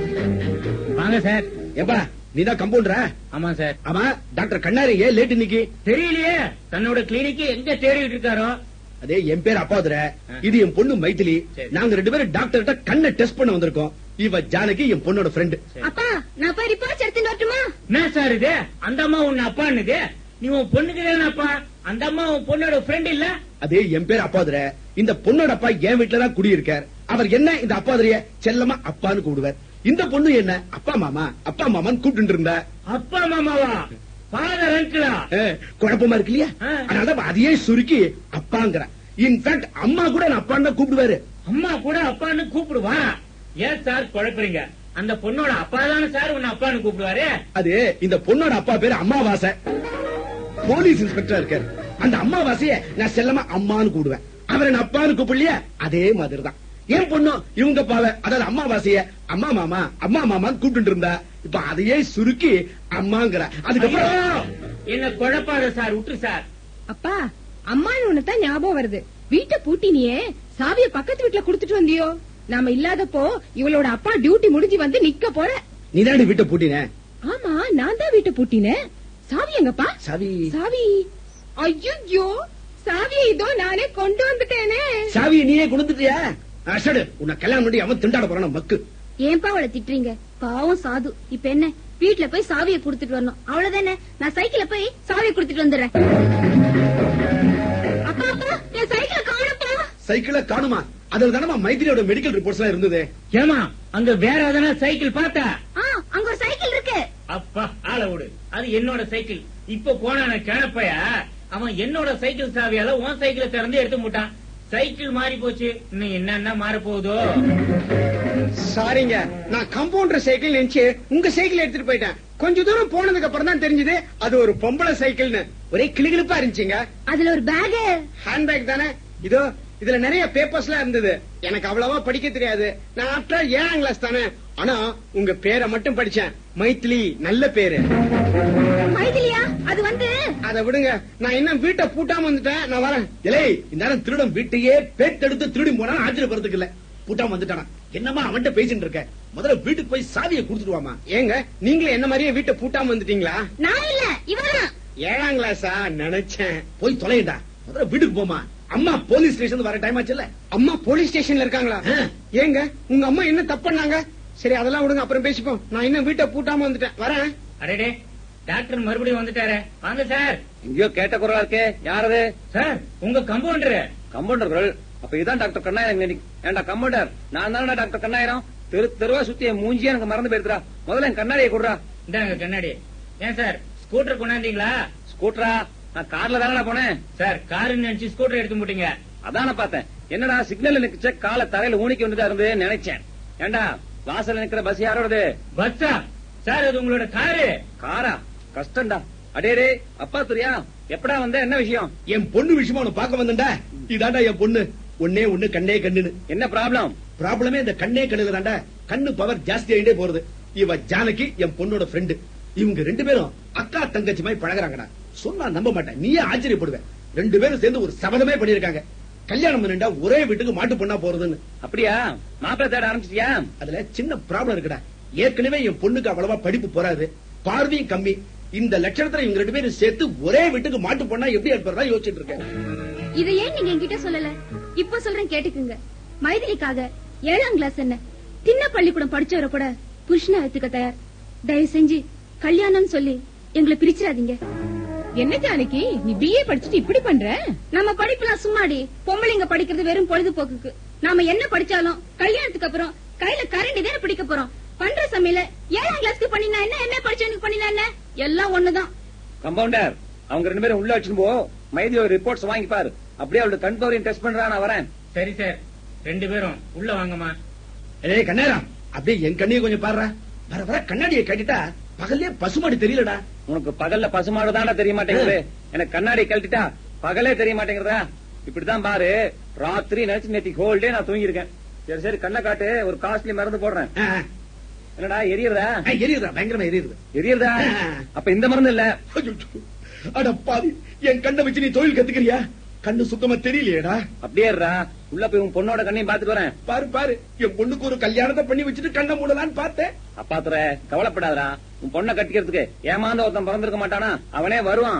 வாங்க சார் எப்பா நீதான் கம்பவுண்டரா ஆமா சார் ஆமா டாக்டர் கண்ணாரி ஏன் லேட் இன்னைக்கு தெரியலையே தன்னோட கிளினிக் எங்க தேடிட்டு இருக்காரோ அதே என் பேர் அப்பாதுர இது என் பொண்ணு மைதிலி சரி. நாங்க ரெண்டு பேரும் டாக்டர்கிட்ட கண்ணை டெஸ்ட் பண்ண வந்திருக்கோம் இவ ஜானகி என் பொண்ணோட ஃப்ரெண்டு அப்பா நான் போய் ரிப்போர்ட்ஸ் எடுத்துட்டு வரட்டுமா என்ன சார் இது அந்த அம்மா உன் அப்பான்னுது நீ உன் பொண்ணுக்கு தானே அப்பா அந்த அம்மா உன் பொண்ணோட ஃப்ரெண்ட் இல்ல அதே என் பேர் அப்பாதுர இந்த பொண்ணோட அப்பா என் வீட்டுல தான் குடியிருக்கார் அவர் என்ன இந்த அப்பாதுரைய செல்லமா அப்பான்னு கூப்பிடுவார் இந்த பொண்ணு என்ன அப்பா மாமா அப்பா மாமான்னு கூப்பிட்டு இருந்தா அப்பா மாமாவா ஃபாதர் அங்கிளா அஹ், குழப்பமா இருக்கு இல்லையா ஆ. அதனால அதையே சுருக்கி அப்பாங்கிற இன்ஃபேக்ட் அம்மா கூட நான் அப்பான்னு தான் கூப்பிடுவாரு அம்மா கூட அப்பான்னு கூப்பிடுவா ஏன் சார் குழப்பறீங்க அந்த பொண்ணோட அப்பா தானே சார் உன்னை அப்பான்னு கூப்பிடுவாரு அது இந்த பொண்ணோட அப்பா பேரு அம்மாவாசை போலீஸ் இன்ஸ்பெக்டரா இருக்காரு அந்த அம்மாவாசைய நான் செல்லமா அம்மான்னு கூப்பிடுவேன் அவரை நான் அப்பான்னு கூப்பிடலையா அதே மாதிரிதான் என் பொண்ணும் இவங்க பாவ அதாவது அம்மாவாசைய அம்மா மாமா அம்மா மாமான்னு கூப்பிட்டு இருந்தா இப்ப அதையே சுருக்கி அம்மாங்கிற அதுக்கப்புறம் ஐயோ, என்ன குழப்பாத சார் விட்டு சார் அப்பா அம்மான்னு ஒண்ணுதான் ஞாபகம் வருது வீட்டை பூட்டினியே சாவிய பக்கத்து வீட்டுல குடுத்துட்டு வந்தியோ நாம இல்லாதப்போ இவளோட அப்பா டியூட்டி முடிஞ்சு வந்து நிக்க போற நீதாண்டி வீட்டை பூட்டின ஆமா நான் தான் வீட்டை பூட்டினேன் சாவி எங்கப்பா சாவி சாவி ஐயோ சாவி இதோ நானே கொண்டு வந்துட்டேனே சாவியை நீயே கொடுத்துட்டியா அசடு உன்னை கல்யாணம் பண்ணி அவன் திண்டாட போறான் மக்கு ஏன்பா அவளை திட்டுறீங்க பாவம் சாது இப்ப என்ன வீட்ல போய் சாவியை குடுத்துட்டு வரணும் அவ்வளவுதானே நான் சைக்கிள்ல போய் சாவியை குடுத்துட்டு வந்துடுறேன் அப்பா அப்பா என் சைக்கிள காணப்பா சைக்கிள காணுமா அதுல தானமா மைத்திரியோட மெடிக்கல் ரிப்போர்ட்ஸ் எல்லாம் இருந்தது ஏமா அங்க வேற எதனா சைக்கிள் பார்த்தா ஆ அங்க ஒரு சைக்கிள் இருக்கு அப்பா ஆள விடு அது என்னோட சைக்கிள் இப்ப போனான கிணப்பைய அவன் என்னோட சைக்கிள் சாவியால உன் சைக்கிளை திறந்து எடுத்து முட்டான் சைக்கிள் மாறி போச்சு இன்னும் என்னென்ன மாற போகுதோ சாரிங்க நான் கம்பவுண்டர் சைக்கிள் நினைச்சு உங்க சைக்கிள் எடுத்துட்டு போயிட்டேன் கொஞ்ச தூரம் போனதுக்கு அப்புறம் தான் தெரிஞ்சது அது ஒரு பொம்பளை சைக்கிள்னு ஒரே கிளுகிளுப்பா இருந்துச்சுங்க அதுல ஒரு பேக் ஹேண்ட்பேக் தானே இதோ இதுல நிறைய பேப்பர்ஸ் எல்லாம் இருந்தது எனக்கு அவ்வளவா படிக்க தெரியாது நான் ஆஃப்டர் ஏழாம் கிளாஸ் தானே ஆனா உங்க பேரை மட்டும் படிச்சேன் மைத்திலி நல்ல பேரு மைதிலியா அது வந்து அத விடுங்க நான் இன்னும் வீட்டை பூட்டாம வந்துட்டேன் நான் வரேன் இலே இந்த நேரம் திருடன் வீட்டையே பேத்தெடுத்து திருடி போனா ஆச்சரியப்படுறதுக்கு இல்ல பூட்டாம வந்துட்டானா என்னமா அவன்கிட்ட பேசிட்டு இருக்க முதல்ல வீட்டுக்கு போய் சாவியை கொடுத்துட்டு வாமா ஏங்க நீங்களும் என்ன மாதிரியே வீட்டை பூட்டாம வந்துட்டீங்களா நான் இல்ல இவதான் ஏழாம் கிளாஸா நினைச்சேன் போய் தொலைடா முதல்ல வீட்டுக்கு போமா அம்மா போலீஸ் ஸ்டேஷன் வர டைம் ஆச்சுல்ல அம்மா போலீஸ் ஸ்டேஷன்ல இருக்காங்களா ஏங்க உங்க அம்மா என்ன தப்பு பண்ணாங்க சரி அதெல்லாம் விடுங்க அப்புறம் பேசிப்போம் நான் இன்னும் வீட்டை பூட்டாம வந்துட்டேன் வரேன் அடடே டாக்டர் மறுபடியும் வந்துட்டாரு வாங்க சார் எங்கேயோ கேட்ட குரலா இருக்கே யாரது சார் உங்க கம்பவுண்டர் கம்பவுண்டர் குரல் அப்ப இதான் டாக்டர் கண்ணாயிரம் கிளினிக் ஏண்டா கம்பவுண்டர் நான் தானடா டாக்டர் கண்ணாயிரம் தெரு தெருவா சுத்தி என் மூஞ்சியே எனக்கு மறந்து போயிருதுடா முதல்ல என் கண்ணாடியை கொடுறா இந்தாங்க கண்ணாடி ஏன் சார் ஸ்கூட்டர் கொண்டாந்தீங்களா ஸ்கூட்டரா நான் கார்ல தானடா போனேன் சார் காருன்னு நினைச்சு ஸ்கூட்டர் எடுத்து போட்டீங்க அதான பார்த்தேன் என்னடா சிக்னல்ல நிக்கிச்ச காலை தரையில ஊனிக்கு வந்துட்டா இருந்து நினைச்சேன் ஏண்டா வாசல்ல நிக்கிற பஸ் யாரோடது பஸ்ஸா சார் அது உங்களோட காரு காரா கஷ்டம்டா அடேரே அப்பா துரியா எப்படா வந்த என்ன விஷயம் என் பொண்ணு விஷயமா உன்னை பார்க்க வந்தேன்டா இதாண்டா என் பொண்ணு ஒன்னே ஒண்ணு கண்ணே கண்ணுன்னு என்ன ப்ராப்ளம் ப்ராப்ளமே இந்த கண்ணே கண்ணுல தாண்டா கண்ணு பவர் ஜாஸ்தி ஆயிட்டே போறது இவ ஜானகி என் பொண்ணோட ஃப்ரெண்டு இவங்க ரெண்டு பேரும் அக்கா தங்கச்சி மாதிரி பழகுறாங்கடா சொன்னா நம்ப மாட்டேன் நீயே ஆச்சரியப்படுவ ரெண்டு பேரும் சேர்ந்து ஒரு சபதமே பண்ணிருக்காங்க கல்யாணம் பண்ணிண்டா ஒரே வீட்டுக்கு மாட்டு பொண்ணா போறதுன்னு அப்படியா மாப்பிள்ளை தேட ஆரம்பிச்சிட்டியா அதுல சின்ன ப்ராப்ளம் இருக்குடா ஏற்கனவே என் பொண்ணுக்கு அவ்வளவா படிப்பு போறாது பார்வையும் கம்மி இந்த லட்சணத்துல இவங்க ரெண்டு பேரும் சேர்த்து ஒரே வீட்டுக்கு மாட்டு பொண்ணா எப்படி அனுப்புறதா யோசிச்சுட்டு இருக்கேன் இதை ஏன் நீங்க என்கிட்ட சொல்லல இப்ப சொல்றேன் கேட்டுக்குங்க மைதிலிக்காக ஏழாம் கிளாஸ் என்ன தின்ன பள்ளிக்கூடம் படிச்சவரை கூட புருஷனா எடுத்துக்க தயார் தயவு செஞ்சு கல்யாணம்னு சொல்லி எங்களை பிரிச்சிடாதீங்க என்ன ஜானகி நீ பிஏ படிச்சுட்டு இப்படி பண்ற நம்ம படிப்புலாம் சும்மாடி பொம்பளைங்க படிக்கிறது வெறும் பொழுதுபோக்குக்கு நாம என்ன படிச்சாலும் கல்யாணத்துக்கு அப்புறம் கையில கரண்டி தானே பிடிக்க போறோம் பண்ற சமையல ஏழாம் கிளாஸ்க்கு பண்ணினா என்ன என்ன படிச்சவனுக்கு பண்ணினா என்ன எல்லாம் ஒண்ணுதான் கம்பவுண்டர் அவங்க ரெண்டு பேரும் உள்ள வச்சுன்னு போ மைதி ஒரு ரிப்போர்ட்ஸ் வாங்கி பாரு அப்படியே அவளோட கண் பவரையும் டெஸ்ட் பண்றா நான் வரேன் சரி சார் ரெண்டு பேரும் உள்ள வாங்கம்மா ஏய் கண்ணேரா அப்படியே என் கண்ணையும் கொஞ்சம் பாடுறா வர வர கண்ணாடியை கட்டிட்டா பகல்லே பசுமாடி தெரியலடா உனக்கு பகல்ல பசுமாடு தானே தெரிய மாட்டேங்குது எனக்கு கண்ணாடி கழட்டிட்டா பகலே தெரிய மாட்டேங்குறதா இப்படிதான் பாரு ராத்திரி நினைச்சு நேத்தி ஹோல் டே நான் தூங்கி இருக்கேன் சரி சரி கண்ணை காட்டு ஒரு காஸ்ட்லி மருந்து போடுறேன் ஆ, என்னடா எரியறதா ஆ, எரியுதுடா பயங்கரமா எரியுது எரியறதா அப்ப இந்த மருந்து இல்ல ஐயோ, அட பாவி என் கண்ணை வச்சு நீ தொழில் கத்துக்கிறியா கண்ணு சுத்தமா தெரியலையேடா அப்படியே இருடா. உள்ள போய் உன் பொண்ணோட கண்ணையும் பாத்துட்டு வரேன் பாரு பாரு என் பொண்ணுக்கு ஒரு கல்யாணத்தை பண்ணி வச்சுட்டு கண்ணை மூடலான்னு பார்த்தேன் அப்பா துறை கவலைப்படாதடா உன் பொண்ணை கட்டிக்கிறதுக்கு ஏமாந்த ஒருத்தன் பிறந்திருக்க மாட்டானா அவனே வருவான்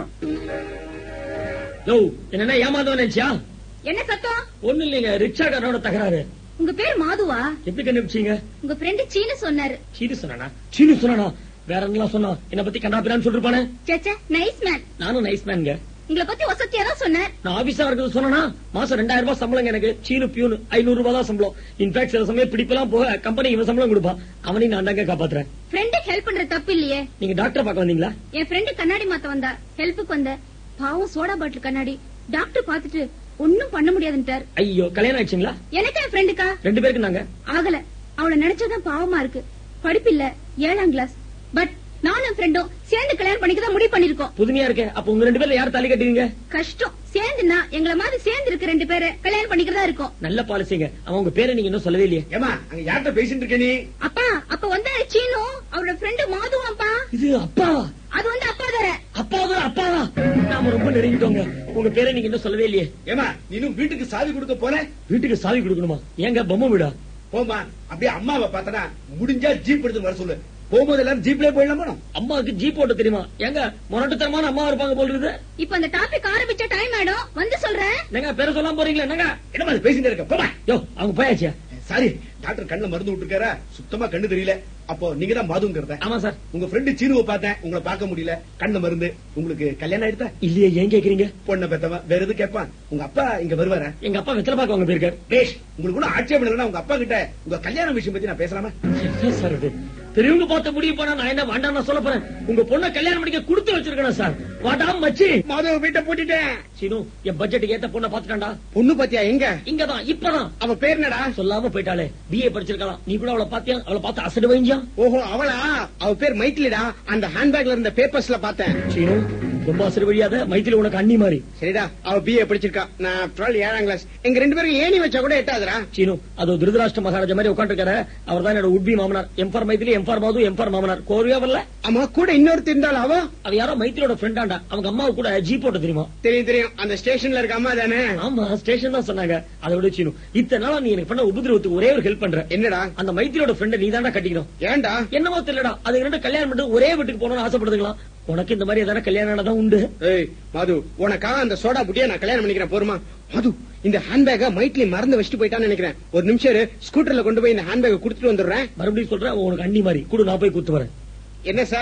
யோ என்னன்னா ஏமாந்தவன் நினைச்சியா என்ன சத்தம் ஒண்ணு இல்லைங்க ரிக்ஷாக்காரனோட தகராறு உங்க பேர் மாதுவா எப்படி கண்டுபிடிச்சீங்க உங்க ஃப்ரெண்டு சீனு சொன்னாரு சீனு சொன்னானா சீனு சொன்னானா வேற என்னலாம் சொன்னா என்ன பத்தி கண்டாபிரான்னு சொல்லிருப்பானே சேச்சே நைஸ் மேன் நானும் நைஸ் மேன்ங்க உங்களை பத்தி வசதியா தான் சொன்னார் நான் ஆபீஸா இருக்கிறது சொன்னா மாசம் ரெண்டாயிரம் ரூபாய் சம்பளம் எனக்கு சீனு பியூனு ஐநூறு ரூபாய் தான் சம்பளம் இன்ஃபேக்ட் சில சமயம் பிடிப்பெல்லாம் போக கம்பெனி இவன் சம்பளம் கொடுப்பான் அவனையும் நான் தாங்க காப்பாத்துறேன் ஃப்ரெண்டுக்கு ஹெல்ப் பண்ற தப்பு இல்லையே நீங்க டாக்டர் பார்க்க வந்தீங்களா என் ஃப்ரெண்டு கண்ணாடி மாத்த வந்தா ஹெல்ப்புக்கு வந்த பாவம் சோடா பாட்டில் கண்ணாடி டாக்டர் பாத்துட்டு ஒண்ணும் பண்ண முடியாதுன்ட்டார் ஐயோ கல்யாணம் ஆயிடுச்சுங்களா எனக்கு என் ஃப்ரெண்டுக்கா ரெண்டு பேருக்கு நாங்க ஆகல அவளை நினைச்சதான் பாவமா இருக்கு படிப்பில்ல ஏழாம் கிளாஸ் பட் நானும் ஃப்ரெண்டும் சேர்ந்து கல்யாணம் பண்ணிக்கதான் முடிவு பண்ணிருக்கோம் புதுமையா இருக்கே அப்ப உங்க ரெண்டு பேர்ல யார் தாலி கட்டுவீங்க கஷ்டம் சேர்ந்துனா எங்களை மாதிரி சேர்ந்து இருக்க ரெண்டு பேரை கல்யாணம் பண்ணிக்கிறதா இருக்கும் நல்ல பாலிசிங்க அவன் உங்க பேரை நீங்க இன்னும் சொல்லவே இல்லையே ஏமா அங்க யார்கிட்ட பேசிட்டு இருக்க நீ அப்பா அப்ப வந்த சீனு அவரோட ஃப்ரெண்டு மாதுவாப்பா இது அப்பாவா அது வந்து அப்பா தர அப்பாவா அப்பாவா நாம ரொம்ப நெருங்கிட்டோங்க உங்க பேரை நீங்க இன்னும் சொல்லவே இல்லையே ஏமா நீனும் வீட்டுக்கு சாவி கொடுக்க போல வீட்டுக்கு சாவி கொடுக்கணுமா ஏங்க பொம்மை வீடா போமா அப்படியே அம்மாவை பார்த்தனா முடிஞ்சா ஜீப் எடுத்து வர சொல்லு போகும்போது எல்லாரும் ஜீப்லயே போயிடலாமா அம்மாவுக்கு ஜீப் ஓட்ட தெரியுமா ஏங்க முரட்டுத்தனமான அம்மா இருப்பாங்க போல இருக்குது இப்ப அந்த டாபிக் ஆரம்பிச்ச டைம் ஆயிடும் வந்து சொல்றேன் என்னங்க பேர சொல்லாம போறீங்களா என்னங்க என்னமா அது பேசிட்டு இருக்க போமா யோ அவங்க போயாச்சியா சாரி டாக்டர் கண்ணுல மருந்து விட்டுருக்காரா சுத்தமா கண்ணு தெரியல அப்போ நீங்க தான் மாதுங்கிறத ஆமா சார் உங்க ஃப்ரெண்டு சீனுவை பார்த்தேன் உங்களை பார்க்க முடியல கண்ணு மருந்து உங்களுக்கு கல்யாணம் ஆயிடுதா இல்லையே ஏன் கேக்குறீங்க பொண்ணை பெத்தவன் வேற எது கேட்பான் உங்க அப்பா இங்க வருவாரா எங்க அப்பா வெத்தலை பார்க்க அவங்க போயிருக்காரு பேஷ் உங்களுக்கு கூட ஆட்சேபம் இல்லைன்னா உங்க அப்பா கிட்ட உங்க கல்யாண விஷயம் பத்தி நான் பேசலாமா என்ன சார் இது பெரியவங்க பார்த்து முடிவு போனா நான் என்ன வேண்டாம் நான் சொல்ல போறேன் உங்க பொண்ணை கல்யாணம் பண்ணிக்க கொடுத்து வச்சிருக்கேன் சார் வாடாம் மச்சி மாதவ வீட்டை பூட்டிட்டேன் சீனு என் பட்ஜெட்டுக்கு ஏத்த பொண்ணை பாத்துட்டான்டா பொண்ணு பாத்தியா எங்க இங்கதான் இப்பதான் அவ பேர் என்னடா சொல்லாம போயிட்டாளே பிஏ படிச்சிருக்கலாம் நீ கூட அவளை பாத்தியா அவளை பார்த்து அசடு வைஞ்சியா ஓஹோ அவளா அவ பேர் மைத்திலிடா அந்த ஹேண்ட்பேக்ல இருந்த பேப்பர்ஸ்ல பார்த்தேன் சீனு ரொம்ப அசடு வழியாத மைத்திரி உனக்கு அண்ணி மாதிரி சரிடா அவ பிஏ படிச்சிருக்கா நான் after all ஏழாம் கிளாஸ் எங்க ரெண்டு பேரும் ஏணி வச்சா கூட எட்டாதுடா சீனு அது திருதராஷ்டிர மகாராஜா மாதிரி உட்காந்துருக்காரு அவர் தான் என்னோட உட்பி மாமனார் M for Maithri M for Madhu M for மாமனார் கோரியா வரல ஆமா கூட இன்னொருத்தி இருந்தாள் அவ அவ யாரோ மைத்திரியோட ஃப்ரெண்டாண்டா அவங்க அம்மாவுக்கு கூட ஜீப் ஓட்ட தெரியுமா தெரியும் தெரியும் அந்த ஸ்டேஷன்ல இருக்க அம்மா தானே ஆமா ஸ்டேஷன் தான் சொன்னாங்க அதை விட சீனு இத்தனை நாளா நீ எனக்கு பண்ண உபதிரவத்துக்கு ஒரே ஒரு ஹெல்ப் பண்ற என்னடா அந்த மைத்திரியோட ஃப்ரெண்ட நீ தாண்டா கட்டிக்கணும் ஏன்டா என்னமோ தெரியலடா அது ரெண்டு கல்யாணம் பண்ணிட்டு ஒரே வீட்டுக்கு போகணும்னு ஆசைப்படுதுங்களா உனக்கு இந்த மாதிரி எதனா கல்யாணம் ஆனதான் உண்டு ஏய் மது உனக்காக அந்த சோடா புட்டியா நான் கல்யாணம் பண்ணிக்கிறேன் போருமா மது இந்த ஹேண்ட்பேக்க மைட்லி மறந்து வச்சுட்டு போயிட்டான்னு நினைக்கிறேன் ஒரு நிமிஷம் இரு, ஸ்கூட்டர்ல கொண்டு போய் இந்த ஹேண்ட்பேக் கொடுத்துட்டு வந்துடுறேன் மறுபடியும் சொல்றேன் அவன் உனக்கு அண்ணி மாதிரி கூட நான் போய் கூத்து வரேன் என்ன சார்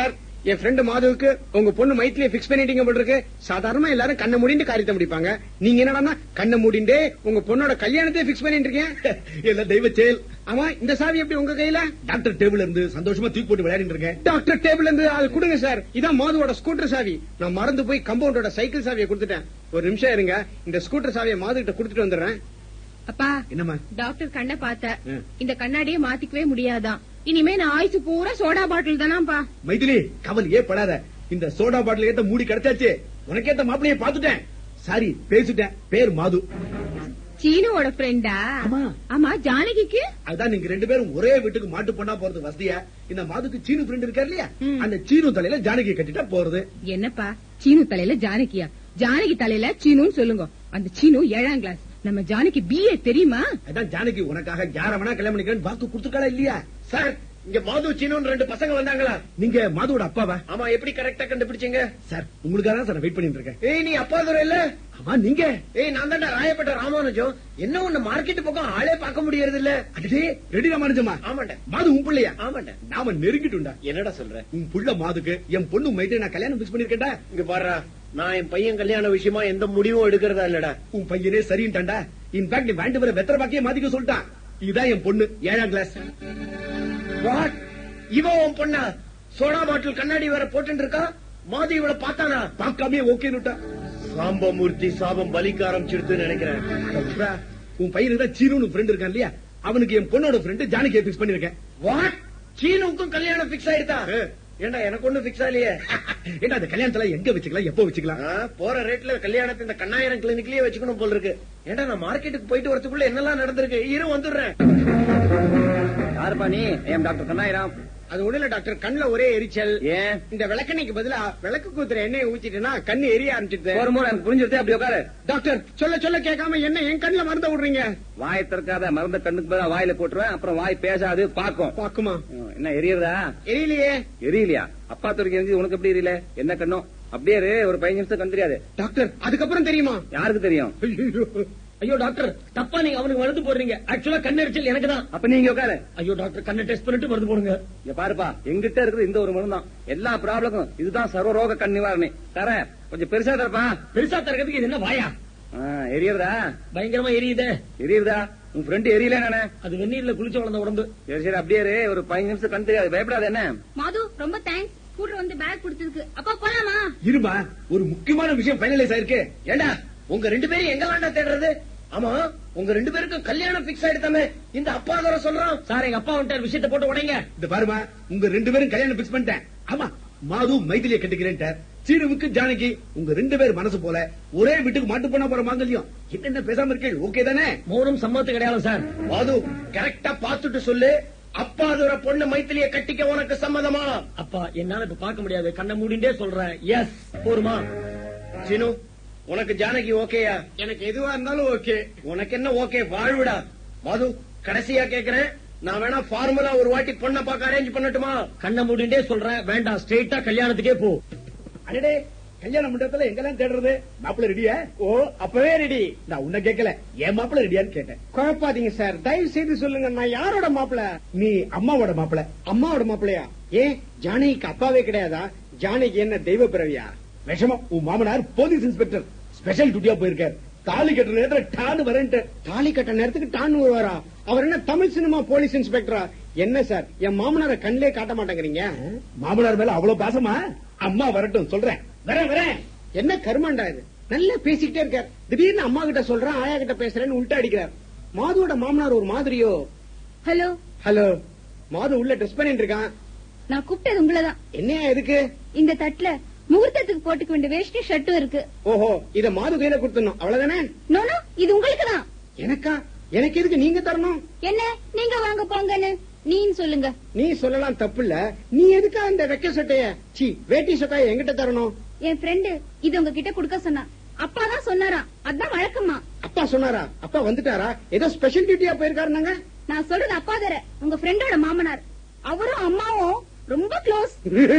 என் ஃப்ரெண்டு மாதவுக்கு உங்க பொண்ணு மைத்திலியை பிக்ஸ் பண்ணிட்டீங்க போல இருக்கு சாதாரணமா எல்லாரும் கண்ணை மூடிட்டு காரியத்தை முடிப்பாங்க நீங்க என்னடா கண்ணை மூடிண்டே உங்க பொண்ணோட கல்யாணத்தை பிக்ஸ் பண்ணிட்டு இருக்கீங்க எல்லாம் தெய்வ செயல் ஆமா இந்த சாவி எப்படி உங்க கையில டாக்டர் டேபிள் இருந்து சந்தோஷமா தூக்கி போட்டு விளையாடிட்டு இருக்கேன் டாக்டர் டேபிள் இருந்து அது கொடுங்க சார் இதான் மாதுவோட ஸ்கூட்டர் சாவி நான் மறந்து போய் கம்பவுண்டோட சைக்கிள் சாவியை கொடுத்துட்டேன் ஒரு நிமிஷம் இருங்க இந்த ஸ்கூட்டர் சாவியை மாது கிட்ட கொடுத்துட்டு வந்துடுறேன் அப்பா என்னம்மா டாக்டர் கண்ணை பார்த்த ம். இந்த கண்ணாடியை மாத்திக்கவே முடியாதான் இனிமே நான் ஆயுசு பூரா சோடா பாட்டில் தானாப்பா மைதிலி கவலையே படாத இந்த சோடா பாட்டில் ஏத்த மூடி கிடைச்சாச்சு உனக்கேத்த மாப்பிளைய பாத்துட்டேன் சாரி பேசிட்டேன் பேர் மாது சீனுவோட ஃப்ரெண்டா ஆமா. ஆமா ஜானகிக்கு அதான் நீங்க ரெண்டு பேரும் ஒரே வீட்டுக்கு மாட்டு பொண்ணா போறது வசதியா இந்த மாதுக்கு சீனு ஃப்ரெண்ட் இருக்காரு இல்லையா ம். அந்த சீனு தலையில ஜானகி கட்டிட்டா போறது என்னப்பா சீனு தலையில ஜானகியா ஜானகி தலையில சீனுன்னு சொல்லுங்க அந்த சீனு ஏழாம் கிளாஸ் நம்ம ஜானகி பிஏ தெரியுமா அதான் ஜானகி உனக்காக யார வேணா கல்யாணம் பண்ணிக்கிறேன்னு வாக்கு கொடுத்துருக்காளா இல்லையா சார் இங்க மாது சீனு ரெண்டு பசங்க வந்தாங்களா நீங்க மாதுவோட அப்பாவா ஆமா எப்படி கரெக்டா கண்டுபிடிச்சீங்க சார் உங்களுக்காக தான் சார் வெயிட் பண்ணிட்டு இருக்கேன் ஏய் நீ அப்பா தூரம் இல்ல ஆமா நீங்க ஏய் நான் தான்டா ராயப்பட்ட ராமானுஜம் என்ன ஒண்ணு மார்க்கெட் பக்கம் ஆளே பார்க்க முடியறது இல்ல அடடே ரெடி ராமானுஜமா ஆமாண்ட மாது உன் பிள்ளையா ஆமாண்ட நாம நெருங்கிட்டுண்டா என்னடா சொல்ற உன் புள்ள மாதுக்கு என் பொண்ணு மைட்டு நான் கல்யாணம் பிக்ஸ் பண்ணிருக்கேன்டா இங்க பாருடா நான் என் பையன் கல்யாண விஷயமா எந்த முடிவும் எடுக்கிறதா இல்லடா உன் பையனே சரின்ட்டான்டா இன்ஃபேக்ட் நீ வேண்டு வர வெத்தர பாக்கியே மாத்திக்க சொல்லிட்டான் இதான் என் பொண்ணு ஏழாம் கிளாஸ் வாட் இவன் உன் பொண்ணா சோடா பாட்டில் கண்ணாடி வேற போட்டு இருக்கா மாதி இவள பார்த்தானா பார்க்காமே ஓகேன்னுட்டா சாம்பமூர்த்தி சாபம் பலிக்க ஆரம்பிச்சிடுதுன்னு நினைக்கிறேன் அப்புறா, உன் பையனுக்கு தான் சீனு ஃப்ரெண்ட் இருக்கான் இல்லையா அவனுக்கு என் பொண்ணோட ஃப்ரெண்ட் ஜானகியை பிக்ஸ் பண்ணிருக்கேன் வாட் சீனுக்கும் கல்யாணம் பிக்ஸ் ஆயிடுதா ஏ. ஏண்டா எனக்கு ஒண்ணும் பிக்ஸ் ஆகலையே ஏன்னா அந்த கல்யாணத்துல எங்க வச்சுக்கலாம் எப்போ வச்சுக்கலாம் ஆ, போற ரேட்ல கல்யாணத்தை இந்த கண்ணாயிரம் கிளினிக்லயே வச்சுக்கணும் போல இருக்கு ஏண்டா நான் மார்க்கெட்டுக்கு போயிட்டு வரதுக்குள்ள என்னெல்லாம் நடந்திருக்கு இரு வந்துடுறேன் யாருப்பா நீ ஏன் டாக்டர் கண்ணாயிரம் அது ஒண்ணு இல்ல டாக்டர் கண்ணுல ஒரே எரிச்சல் ஏன் இந்த விளக்கெண்ணைக்கு பதிலா விளக்கு கூத்துற எண்ணெயை ஊத்திட்டேன்னா கண்ணு எரிய ஆரம்பிச்சிருது ஒரு முறை எனக்கு புரிஞ்சிருச்சு அப்படி உட்காரு டாக்டர் சொல்ல சொல்ல கேட்காம என்ன என் கண்ணுல மருந்த விடுறீங்க வாய் திறக்காத மருந்த கண்ணுக்கு பதிலா வாயில போட்டுருவேன் அப்புறம் வாய் பேசாது பாக்கும் பாக்குமா ம், என்ன எரியறதா எரியலையே எரியலையா அப்பா துறைக்கு எரிஞ்சு உனக்கு எப்படி எரியல என்ன கண்ணும் அப்படியே இரு, ஒரு பதினஞ்சு நிமிஷம் கண் தெரியாது டாக்டர் அதுக்கப்புறம் தெரியுமா யாருக்கு தெரியும் ஐயோ டாக்டர் தப்பா நீங்க அவனுக்கு மருந்து போடுறீங்க ஆக்சுவலா கண்ணெரிச்சல் எனக்கு தான் அப்ப நீங்க உட்காரு ஐயோ டாக்டர் கண்ணை டெஸ்ட் பண்ணிட்டு மருந்து போடுங்க இங்க பாருப்பா எங்கிட்ட இருக்குது இந்த ஒரு மருந்து தான் எல்லா ப்ராப்ளமும் இதுதான் சர்வரோக கண் நிவாரணி தரேன் கொஞ்சம் பெருசா தரப்பா பெருசா தரக்கிறதுக்கு இது என்ன வாயா ஆ, எரியறதா பயங்கரமா எரியுதே எரியுறதா உன் ஃப்ரெண்டு எரியல நானே அது வெந்நீர்ல குளிச்சு வளர்ந்த உடம்பு சரி சரி அப்படியே இரு, ஒரு பதினஞ்சு நிமிஷம் கண் தெரியாது பயப்படாத என்ன மாது ரொம்ப தேங்க்ஸ் ஸ்கூட்டர் வந்து பேக் கொடுத்ததுக்கு அப்பா போலாமா இருமா ஒரு முக்கியமான விஷயம் ஃபைனலைஸ் ஆயிருக்கு ஏண்டா உங்க ரெண்டு பேரும் எங்கலாண்டா தேடுறது ஆமா உங்க ரெண்டு பேருக்கும் கல்யாணம் பிக்ஸ் ஆயிடுதாமே இந்த அப்பா தர சொல்றான் சார் எங்க அப்பா வந்துட்டார் விஷயத்தை போட்டு உடைங்க இந்த பாருமா உங்க ரெண்டு பேரும் கல்யாணம் பிக்ஸ் பண்ணிட்டேன் ஆமா மாது மைதிலிய கட்டிக்கிறேன் சீனுவுக்கு ஜானகி உங்க ரெண்டு பேர் மனசு போல ஒரே வீட்டுக்கு மாட்டு போனா போற மாங்கல்யம் என்னென்ன பேசாம இருக்கீங்க ஓகே தானே மௌனம் சம்மதத்துக்கு கிடையாது சார் மாது கரெக்டா பாத்துட்டு சொல்லு அப்பா தூர பொண்ணு மைத்திலிய கட்டிக்க உனக்கு சம்மதமா அப்பா என்னால இப்ப பார்க்க முடியாது கண்ணை மூடிண்டே சொல்றேன் எஸ் போருமா சீனு உனக்கு ஜானகி ஓகேயா எனக்கு எதுவா இருந்தாலும் ஓகே உனக்கு என்ன ஓகே வாழ்விடா மது கடைசியா கேக்குறேன் நான் வேணா ஃபார்முலா ஒரு வாட்டி பொண்ணை பார்க்க அரேஞ்ச் பண்ணட்டுமா கண்ணை மூடிண்டே சொல்றேன் வேண்டாம் ஸ்ட்ரெயிட்டா கல்யாணத்துக்கே போ அடடே கல்யாண மண்டபத்துல எங்கெல்லாம் தேடுறது மாப்பிள்ள ரெடியா ஓ அப்பவே ரெடி நான் உன்ன கேட்கல என் மாப்பிள்ள ரெடியான்னு கேட்டேன் குழப்பாதீங்க சார் தயவு செய்து சொல்லுங்க நான் யாரோட மாப்பிள நீ அம்மாவோட மாப்பிள்ள அம்மாவோட மாப்பிளையா ஏ ஜானகிக்கு அப்பாவே கிடையாதா ஜானகி என்ன தெய்வ பிறவியா விஷமம் உன் மாமனார் போலீஸ் இன்ஸ்பெக்டர் ஸ்பெஷல் டியூட்டியா போயிருக்காரு தாலி கட்டுற நேரத்துல டான்னு வரேன்ட்டு தாலி கட்ட நேரத்துக்கு டான் வருவாரா அவர் என்ன தமிழ் சினிமா போலீஸ் இன்ஸ்பெக்டரா என்ன சார் என் மாமனார கண்ணிலே காட்ட மாட்டேங்கிறீங்க மாமனார் மேல அவ்வளவு பாசமா அம்மா வரட்டும் சொல்றேன் வரேன் வரேன் என்ன கருமாண்டா இது நல்லா பேசிக்கிட்டே இருக்கார் திடீர்னு அம்மா கிட்ட சொல்றேன் ஆயா கிட்ட பேசுறேன்னு உள்டா அடிக்கிறார் மாதுவோட மாமனார் ஒரு மாதிரியோ ஹலோ ஹலோ மாது உள்ள ட்ரெஸ் பண்ணிட்டு இருக்கான் நான் கூப்பிட்டது உங்களதான் என்னையா எதுக்கு இந்த தட்டுல முகூர்த்தத்துக்கு போட்டுக்க வேண்டிய வேஷ்டி ஷர்ட்டும் இருக்கு ஓஹோ இத மாது கையில கொடுத்துடணும் அவ்வளவுதானே நோனோ இது உங்களுக்கு தான் எனக்கா எனக்கு எதுக்கு நீங்க தரணும் என்ன நீங்க வாங்க போங்கன்னு நீன்னு சொல்லுங்க நீ சொல்லலாம் தப்பு இல்ல நீ எதுக்கா இந்த வெக்க சட்டைய சி வேட்டி சட்டைய என்கிட்ட தரணும் என் ஃப்ரெண்டு இது உங்ககிட்ட கொடுக்க சொன்னா அப்பா தான் சொன்னாராம் அதான் வழக்கமா அப்பா சொன்னாரா அப்பா வந்துட்டாரா ஏதோ ஸ்பெஷல் டியூட்டியா போயிருக்காருனாங்க நான் சொல்றது அப்பா தர உங்க ஃப்ரெண்டோட மாமனார் அவரும் அம்மாவும் ரொம்ப க்ளோஸ்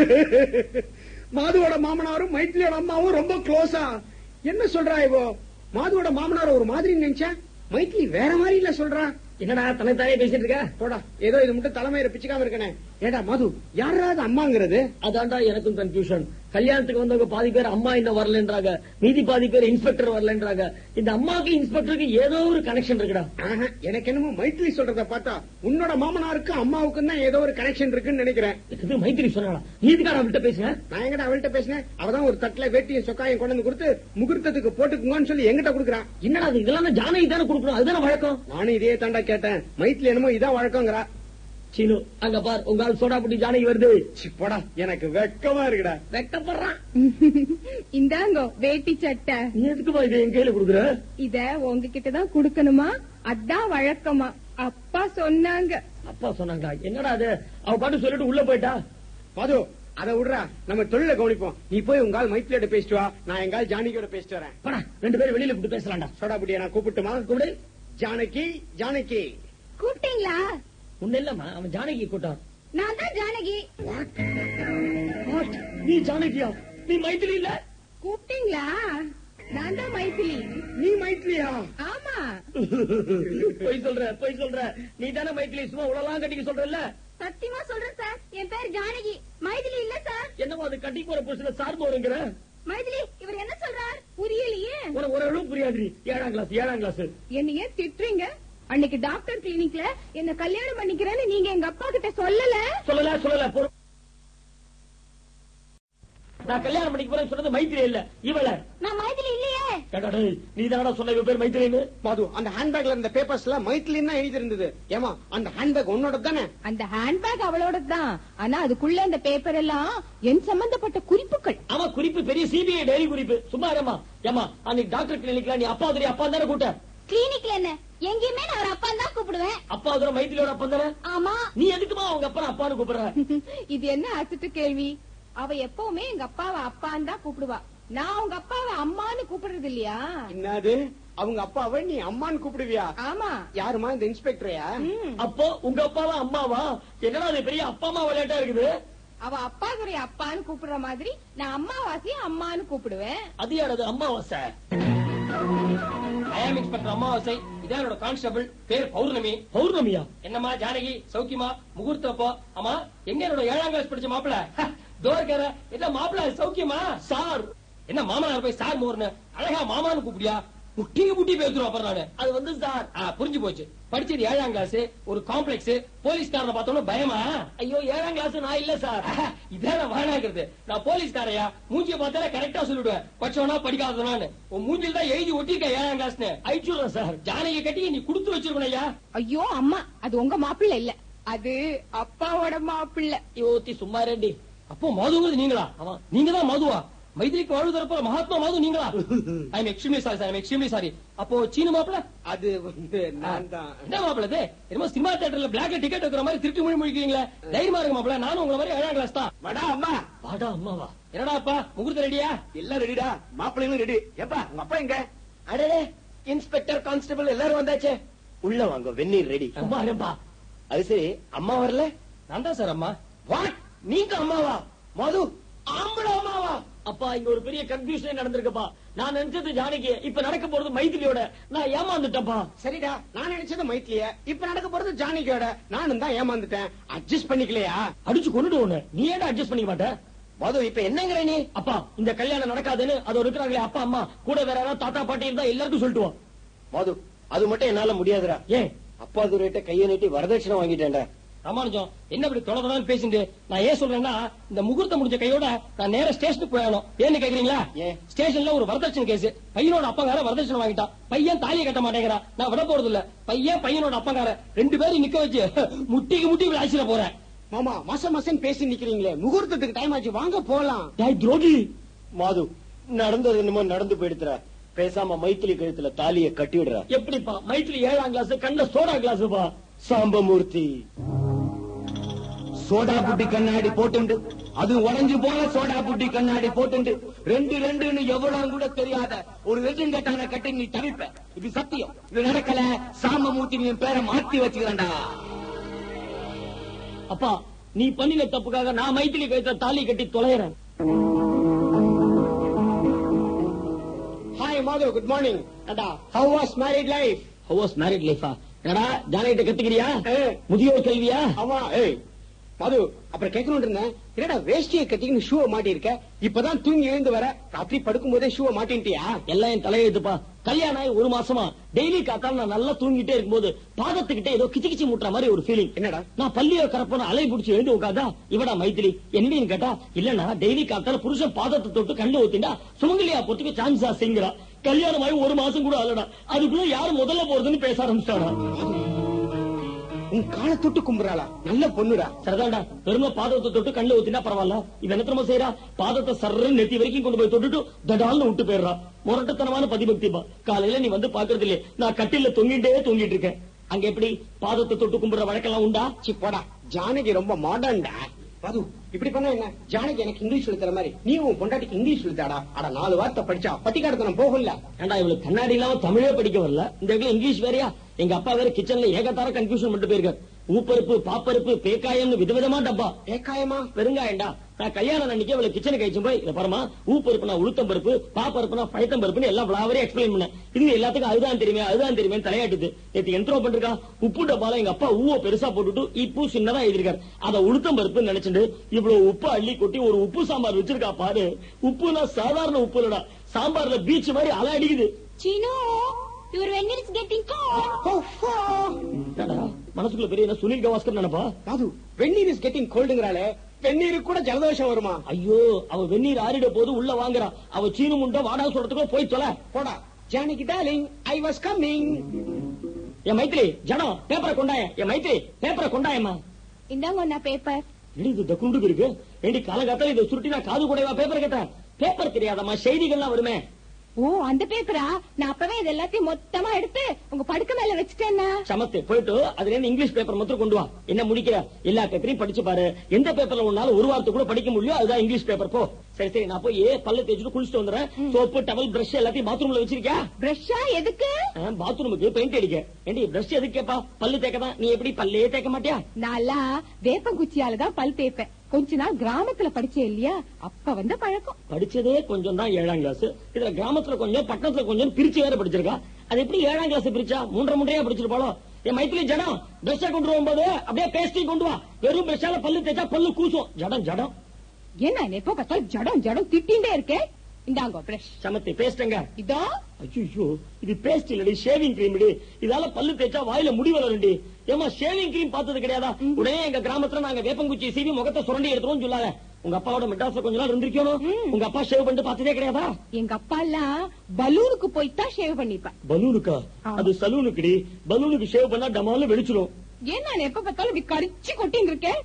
மாதுவோட மாமனாரும் மைத்திலியோட அம்மாவும் ரொம்ப க்ளோஸா என்ன சொல்றா இவோ மாதுவோட மாமனார் ஒரு மாதிரி நினைச்சா மைத்திலி வேற மாதிரி இல்ல சொல்றா என்னடா தனத்தானே பேசிட்டு இருக்க போடா ஏதோ இது மட்டும் தலைமையில பிச்சுக்காம இருக்கனே ஏடா மது யாராவது அம்மாங்கிறது அதான்டா எனக்கும் கன்ஃபியூஷன் கல்யாணத்துக்கு வந்தவங்க பாதி பேர் அம்மா இன்னும் வரலன்றாங்க மீதி பாதி பேர் இன்ஸ்பெக்டர் வரலன்றாங்க இந்த அம்மாக்கு இன்ஸ்பெக்டருக்கு ஏதோ ஒரு கனெக்ஷன் இருக்குடா ஆஹா, எனக்கு என்னமோ மைத்திரி சொல்றத பார்த்தா உன்னோட மாமனாருக்கும் அம்மாவுக்கும் தான் ஏதோ ஒரு கனெக்ஷன் இருக்குன்னு நினைக்கிறேன் இது மைத்திரி சொன்னாடா நீ இதுக்கான அவள்கிட்ட பேசுறேன் நான் எங்கடா அவள்கிட்ட பேசினேன் அவதான் ஒரு தட்டுல வேட்டியும் சொக்காயும் கொண்டு வந்து கொடுத்து முகூர்த்தத்துக்கு போட்டுக்குங்கன்னு சொல்லி எங்கிட்ட கொடுக்குறான் என்னடா அது இதெல்லாம் தான் ஜானகி தானே கொடுக்கணும் அதுதானே வழக்கம் நானும் இதே தாண்டா கேட்டேன் மைத்திரி என்னமோ இதான் வழக்கங்கிறா சீனு அங்க பார் உங்க ஆள் சோடா புட்டி ஜானகி வருது சி, போடா எனக்கு வெக்கமா இருக்குடா வெக்கப்படுறான் இந்தாங்கோ வேட்டி சட்டை நீ எதுக்குமா இதை என் கையில கொடுக்குற இத உங்ககிட்ட தான் குடுக்கணுமா அதான் வழக்கமா அப்பா சொன்னாங்க அப்பா சொன்னாங்க என்னடா அது அவ பாட்டு சொல்லிட்டு உள்ள போயிட்டா மது அதை விடுறா நம்ம தொழில கவனிப்போம் நீ போய் உங்க ஆள் மைத்திரியோட பேசிட்டு வா நான் எங்க ஆள் ஜானகியோட பேசிட்டு வரேன் போடா ரெண்டு பேரும் வெளியில கூப்பிட்டு பேசலாம்டா சோடா புட்டியை நான் கூப்பிட்டுமா கூப்பிடு ஜானகி ஜானகி கூப்பிட்டீங்களா ஒண்ணு இல்லம்மா அவன் ஜானகி கூட்டம் நான் தான் ஜானகி What? நீ ஜானகியா நீ மைத்திரி இல்ல கூப்பிட்டீங்களா நான் தான் மைதிலி நீ மைத்திரியா ஆமா போய் சொல்ற போய் சொல்ற நீ தானே மைத்திரி சும்மா உலலாம் கட்டிக்க சொல்றல்ல சத்தியமா சொல்றேன் சார் என் பேர் ஜானகி மைதிலி இல்ல சார் என்னமோ அது கட்டி போற புருஷன சார்பு வருங்கிற மைதிலி இவர் என்ன சொல்றார் புரியலையே உனக்கு ஒரு அளவு புரியாதுரி ஏழாம் கிளாஸ் ஏழாம் கிளாஸ் என்ன ஏன் திட்டுறீங்க அன்னைக்கு டாக்டர் கிளினிக்ல என்ன கல்யாணம் பண்ணிக்கிறேன்னு நீங்க எங்க அப்பா கிட்ட சொல்லல சொல்லல சொல்லல பொறு- நான் கல்யாணம் பண்ணிக்க போறேன்னு சொன்னது மைத்திரி இல்ல இவள நான் மைதிலி இல்லையே கேட்டா டேய், நீ தானடா சொன்ன இவ பேர் மைத்திரின்னு மது அந்த ஹேண்ட்பேக்ல இருந்த பேப்பர்ஸ்ல மைத்திலின்னு தான் எழுதி இருந்தது ஏமா அந்த ஹேண்ட்பேக் உன்னோட தானே அந்த ஹேண்ட்பேக் அவளோட தான் ஆனா அதுக்குள்ள அந்த பேப்பர் எல்லாம் என் சம்பந்தப்பட்ட குறிப்புகள் அவ குறிப்பு பெரிய சிபிஐ டைரி குறிப்பு சும்மா ஏமா ஏமா அன்னைக்கு டாக்டர் கிளினிக்ல நீ அப்பா தெரியும் அப்பா தானே கூட்ட கிளினிக்ல என்ன எங்கேயுமே நான் அவர் அப்பா தான் கூப்பிடுவேன் அப்பா தூரம் மைத்திரியோட அப்பா தானே ஆமா நீ எதுக்குமா அவங்க அப்பா அப்பான்னு கூப்பிடுற இது என்ன அசட்டு கேள்வி அவ எப்பவுமே எங்க அப்பாவை அப்பான்னு தான் கூப்பிடுவா நான் உங்க அப்பாவை அம்மான்னு கூப்பிடுறது இல்லையா என்னது அவங்க அப்பாவை நீ அம்மான்னு கூப்பிடுவியா ஆமா யாருமா இந்த இன்ஸ்பெக்டரையா ம். அப்போ உங்க அப்பாவா அம்மாவா என்னடா அது பெரிய அப்பா அம்மா விளையாட்டா இருக்குது அவ அப்பா துறை அப்பான்னு கூப்பிடுற மாதிரி நான் அம்மாவாசிய அம்மான்னு கூப்பிடுவேன் அது யாரது அம்மாவாசை ஐ ஆம் இன்ஸ்பெக்டர் அமாவாசை இதான் என்னோட கான்ஸ்டபிள் பேர் பௌர்ணமி பௌர்ணமியா என்னம்மா ஜானகி சௌக்கியமா முகூர்த்தப்போ அம்மா எங்க என்னோட ஏழாம் கிளாஸ் படிச்ச மாப்பிள தோர்கர என்ன மாப்பிள சௌக்கியமா சார் என்ன மாமனார் போய் சார் மோர்னு அழகா மாமான்னு கூப்பிடியா முட்டி முட்டி பேசுறோம் அப்புறம் நானு அது வந்து சார் ஆ, புரிஞ்சு போச்சு படிச்சது ஏழாம் கிளாஸ் ஒரு காம்ப்ளெக்ஸ் போலீஸ்காரனை பார்த்தோன்னு பயமா ஐயோ ஏழாம் கிளாஸ் நான் இல்ல சார் ஆஹா, இதான் வாழாங்கிறது நான் போலீஸ்காரையா மூஞ்சிய பார்த்தாலே கரெக்டா சொல்லிடுவேன் படிச்சவனா படிக்காதவனான்னு உன் மூஞ்சில் தான் எழுதி ஒட்டிருக்க ஏழாம் கிளாஸ்னு அழிச்சுடுறேன் சார் ஜானகி கட்டி நீ கொடுத்து வச்சிருக்கணையா ஐயோ அம்மா அது உங்க மாப்பிள்ளை இல்ல அது அப்பாவோட மாப்பிள்ளை யோத்தி சும்மா ரெண்டி அப்போ மதுங்கிறது நீங்களா ஆமா. நீங்க தான் மதுவா மைதிரிக்கு வாழ்வு தரப்ப மகாத்மா மது நீங்களா I am extremely sorry sir extremely sorry அப்போ சீன மாப்பிள அது வந்து நான் தான் என்ன மாப்பிள இது என்னமோ சினிமா தியேட்டர்ல பிளாக்ல டிக்கெட் வைக்கிற மாதிரி திருட்டு மொழி முடிக்கிறீங்களே தைரியமா இருக்கு மாப்பிள நானும் உங்களை மாதிரி ஏழாம் கிளாஸ் தான் வடா அம்மா வாடா அம்மாவா என்னடா அப்பா முகூர்த்த ரெடியா எல்லாம் ரெடிடா மாப்பிள்ளைங்களும் ரெடி ஏப்பா உங்க அப்பா எங்க அடடே இன்ஸ்பெக்டர் கான்ஸ்டபிள் எல்லாரும் வந்தாச்சே உள்ள வாங்க வெந்நீர் ரெடி சும்மா இருப்பா அது சரி அம்மா வரல நான் தான் சார் அம்மா வாட் நீங்க அம்மாவா மது ஆம்பளை அம்மாவா அப்பா இங்க ஒரு பெரிய கன்ஃபியூஷன் நடந்திருக்குப்பா நான் நினைச்சது ஜானகி இப்ப நடக்க போறது மைத்திரியோட நான் ஏமாந்துட்டேன்ப்பா சரிடா நான் நினைச்சது மைத்திலிய இப்ப நடக்க போறது ஜானகியோட நானும் தான் ஏமாந்துட்டேன் அட்ஜஸ்ட் பண்ணிக்கலையா அடிச்சு கொண்டுட்டு ஒண்ணு நீ ஏன்டா அட்ஜஸ்ட் பண்ணிக்க மாட்ட மது இப்ப என்னங்கிற நீ அப்பா இந்த கல்யாணம் நடக்காதுன்னு அது இருக்கிறாங்களே அப்பா அம்மா கூட வேற யாராவது தாத்தா பாட்டி இருந்தா எல்லாருக்கும் சொல்லிட்டுவோம் மது அது மட்டும் என்னால முடியாதுடா ஏன் அப்பா துரைட்ட கைய நீட்டி வரதட்சணை வாங்கிட்டேன்டா ராமானுஜம் என்ன இப்படி தொடர்ந்து பேசிட்டு நான் ஏன் சொல்றேன்னா இந்த முகூர்த்தம் முடிஞ்ச கையோட நான் நேரா ஸ்டேஷனுக்கு போயணும் ஏன்னு கேக்குறீங்களா ஏன்? ஸ்டேஷன்ல ஒரு வரதட்சணை கேஸ் பையனோட அப்பங்கார வரதட்சணை வாங்கிட்டான் பையன் தாலியை கட்ட மாட்டேங்கிறா நான் விட போறது இல்ல பையன் பையனோட அப்பங்கார ரெண்டு பேரும் நிக்க வச்சு முட்டிக்கு முட்டி விளாசிட போறேன் மாமா மாசம் மாசம் பேசி நிக்கிறீங்களே முகூர்த்தத்துக்கு டைம் ஆச்சு வாங்க போலாம் டேய் துரோகி மாது நடந்தது என்னமோ நடந்து போயிடுத்துறா பேசாம மைத்திலி கழுத்துல தாலிய கட்டி விடுறா எப்படிப்பா மைத்திரி ஏழாம் கிளாஸ் கண்ட சோடா கிளாஸ்ப்பா சாம்பமூர்த்தி சோடா புட்டி கண்ணாடி போட்டுண்டு அது உடைஞ்சு போன சோடா புட்டி கண்ணாடி போட்டுண்டு ரெண்டு ரெண்டுன்னு எவ்வளவு கூட தெரியாத ஒரு ரெஜெண்டட்டான கட்டி நீ தவிப்ப இது சத்தியம் இது நடக்கல சாம்பமூர்த்தி நீ என் பேரை மாத்தி வச்சுக்கிறேன்டா அப்பா நீ பண்ணின தப்புக்காக நான் மைத்திரி கழுத்த தாலி கட்டி தொலைறேன் ஹாய் மாதவ் குட் மார்னிங் அடா how was married life how was married லைஃபா என்னடா ஜானகிட்ட கத்துக்கிறியா ஏய். முதியோர் கல்வியா ஆமா ஏய் மது அப்புறம் கேட்கணும் இருந்தேன் என்னடா வேஷ்டியை கட்டிக்கின்னு ஷூவை மாட்டிருக்க இப்பதான் தூங்கி எழுந்து வர ராத்திரி படுக்கும் போதே ஷூவை மாட்டின்ட்டியா எல்லாம் என் தலையெழுத்துப்பா கல்யாணம் ஆகி ஒரு மாசமா டெய்லி காத்தால நான் நல்லா தூங்கிட்டே இருக்கும்போது பாதத்துக்கிட்ட ஏதோ கிச்சு கிச்சு முட்டுற மாதிரி ஒரு ஃபீலிங் என்னடா? நான் பள்ளிய கரப்பன அலை பிடிச்சி எழுந்து உட்காந்தா இவடா மைத்திரி என்னன்னு கேட்டா இல்லன்னா டெய்லி காத்தால புருஷன் பாதத்தை தொட்டு கண்ணு ஊத்திண்டா சுமங்கலியா போறதுக்கு சான்ஸ் ஆசைங்கிறா கல்யாணம் ஆகி ஒரு மாசம் கூட ஆலடா அதுக்குள்ள யாரு முதல்ல போறதுன்னு பேச ஆரம்பிச்சிட்டாடா உன் காலை தொட்டு கும்புறாளா நல்ல பொண்ணுடா சரிதான்டா பெருமை பாதத்தை தொட்டு கண்ணு ஊத்தினா பரவாயில்ல இவன் என்ன தெரியுமா செய்யறா பாதத்தை சர்றன்னு நெத்தி வரைக்கும் கொண்டு போய் தொட்டுட்டு தடால்னு விட்டு போயிடுறா முரட்டத்தனமான பதிபக்திப்பா காலையில நீ வந்து பாக்குறது இல்லையே நான் கட்டில தொங்கிட்டே தூங்கிட்டு இருக்கேன் அங்க எப்படி பாதத்தை தொட்டு கும்பிடுற வழக்கெல்லாம் உண்டா சி போடா ஜானகி ரொம்ப மாடர்ன்டா மது இப்படி பண்ண என்ன ஜானகி எனக்கு இங்கிலீஷ் சொல்லி தர மாதிரி நீ உன் பொண்டாட்டிக்கு இங்கிலீஷ் சொல்லி தாடா அட நாலு வார்த்தை படிச்சா பட்டிக்காடத்தனம் போகல ஏண்டா இவளுக்கு கண்ணாடி இல்லாம தமிழே படிக்க வரல இந்த இடத்துல இங்கிலீஷ் வேறயா எங்க அப்பா வேற கிச்சன்ல ஏகத்தார கன்ஃபியூஷன் பண்ணிட்டு போயிருக்காரு ஊப்பருப்பு பாப்பருப்பு பேக்காயம்னு விதவிதமா டப்பா ஏக்காயமா பெருங்காயண்டா நான் கல்யாணம் அன்னைக்கு அவளை கிச்சனுக்கு கழிச்சு போய் இத பாருமா ஊப்பருப்புனா உளுத்தம் பருப்பு பாப்பருப்புனா பயத்தம் பருப்புன்னு எல்லாம் விளாவரே எக்ஸ்பிளைன் பண்ணேன் இது எல்லாத்துக்கும் அதுதான் தெரியுமே அதுதான் தெரியுமே தலையாட்டுது நேத்து என்ட்ரோ பண்ணிருக்கா உப்பு டப்பால எங்க அப்பா ஊவ பெருசா போட்டுட்டு இப்பு சின்னதா எழுதிருக்காரு அத உளுத்தம் பருப்புன்னு நினைச்சிட்டு இவ்வளவு உப்பு அள்ளி கொட்டி ஒரு உப்பு சாம்பார் வச்சிருக்கா பாரு உப்புனா சாதாரண உப்பு இல்லடா சாம்பார்ல பீச் மாதிரி அலை அடிக்குது சீனு யுவர் வெந்நீர் இஸ் கெட்டிங் என்னடா, மனசுக்குள்ள பெரிய என்ன சுனில் கவாஸ்கர் நினைப்பா மது வெந்நீர் இஸ் கெட்டிங் கோல்டுங்கிறாளே வெந்நீருக்கு கூட ஜலதோஷம் வருமா ஐயோ அவ வெந்நீர் ஆறிட போது உள்ள வாங்குறா அவ சீனு முண்டை வாடகை சொல்றதுக்குள்ள போய் தொலை போடா Janaki darling I was coming என் மைத்திரி ஜனம் பேப்பரை கொண்டாய என் மைத்திரி பேப்பரை கொண்டாயம்மா இந்தாங்க அண்ணா பேப்பர் என்னடி இது டக்குண்டுக்கு இருக்கு ஏண்டி காலகாத்தால இதை சுருட்டி நான் காது கூடவா பேப்பர் கேட்டேன் பேப்பர் தெரியாதம்மா செய்திகள்லாம் வருமே ஓ அந்த பேப்பரா நான் அப்பவே இது எல்லாத்தையும் மொத்தமா எடுத்து உங்க படுக்க மேல வச்சுட்டேன்னா சமத்து போயிட்டு அதுல இருந்து இங்கிலீஷ் பேப்பர் மட்டும் கொண்டு வா என்ன முடிக்கிற எல்லா பேப்பரையும் படிச்சு பாரு எந்த பேப்பர்ல ஒன்னாலும் ஒரு வாரத்துக்கு கூட படிக்க முடியும் அதுதான் இங்கிலீஷ் பேப்பர் போ சரி சரி நான் போய் பல்ல தேய்ச்சிட்டு குளிச்சுட்டு வந்துடுறேன் சோப்பு டவல் பிரஷ் எல்லாத்தையும் பாத்ரூம்ல வச்சிருக்கியா பிரஷ்ஷா எதுக்கு பாத்ரூமுக்கு பெயிண்ட் அடிக்க ஏண்டி பிரஷ் எதுக்கு கேப்பா பல்லு தேக்க தான் நீ எப்படி பல்லே தேக்க மாட்டியா நான்லாம் வேப்பங்குச்சியால தான் பல் தேய்ப்பேன் கொஞ்ச நாள் கிராமத்துல படிச்சேன் இல்லையா அப்ப வந்த பழக்கம் படிச்சதே கொஞ்சம் தான் ஏழாம் கிளாஸ் இதுல கிராமத்துல கொஞ்சம் பட்டணத்துல கொஞ்சம் பிரிச்சு வேற படிச்சிருக்கா அது எப்படி ஏழாம் கிளாஸ் பிரிச்சா மூன்றரை மூன்றையா படிச்சிருப்பாளோ என் மைத்திலி ஜடம் பிரஷா கொண்டு வரும்போது அப்படியே பேஸ்டி கொண்டு வா வெறும் பிரஷால பல்லு தேய்ச்சா பல்லு கூசும் ஜடம் ஜடம் என்ன எப்போ பார்த்தாலும் ஜடம் ஜடம் திட்டின்டே இருக்கேன் இந்தாங்க பிரஷ் சமத்தி பேஸ்டங்க இதோ ஐயோ இது பேஸ்ட் இல்லடி ஷேவிங் கிரீம் இதால பல்லு தேய்ச்சா வாயில முடி வளரும்டி ஏமா ஷேவிங் கிரீம் பார்த்தது கிடையாதா உடனே எங்க கிராமத்துல நாங்க வேப்பங்குச்சி சீவி முகத்தை சுரண்டி எடுத்துருவோம் சொல்லாங்க உங்க அப்பாவோட மெட்ராஸ்ல கொஞ்ச நாள் இருந்திருக்கணும் உங்க அப்பா ஷேவ் பண்ணிட்டு பார்த்ததே கிடையாதா எங்க அப்பா எல்லாம் பலூனுக்கு போய் தான் ஷேவ் பண்ணிப்பேன் பலூனுக்கா ஆமா. அது சலூனுக்குடி பலூனுக்கு ஷேவ் பண்ணா டமாலும் வெடிச்சிடும் ஏன் நான் எப்ப பார்த்தாலும் இப்படி கடிச்சு கொட்டின்னு இருக்கேன்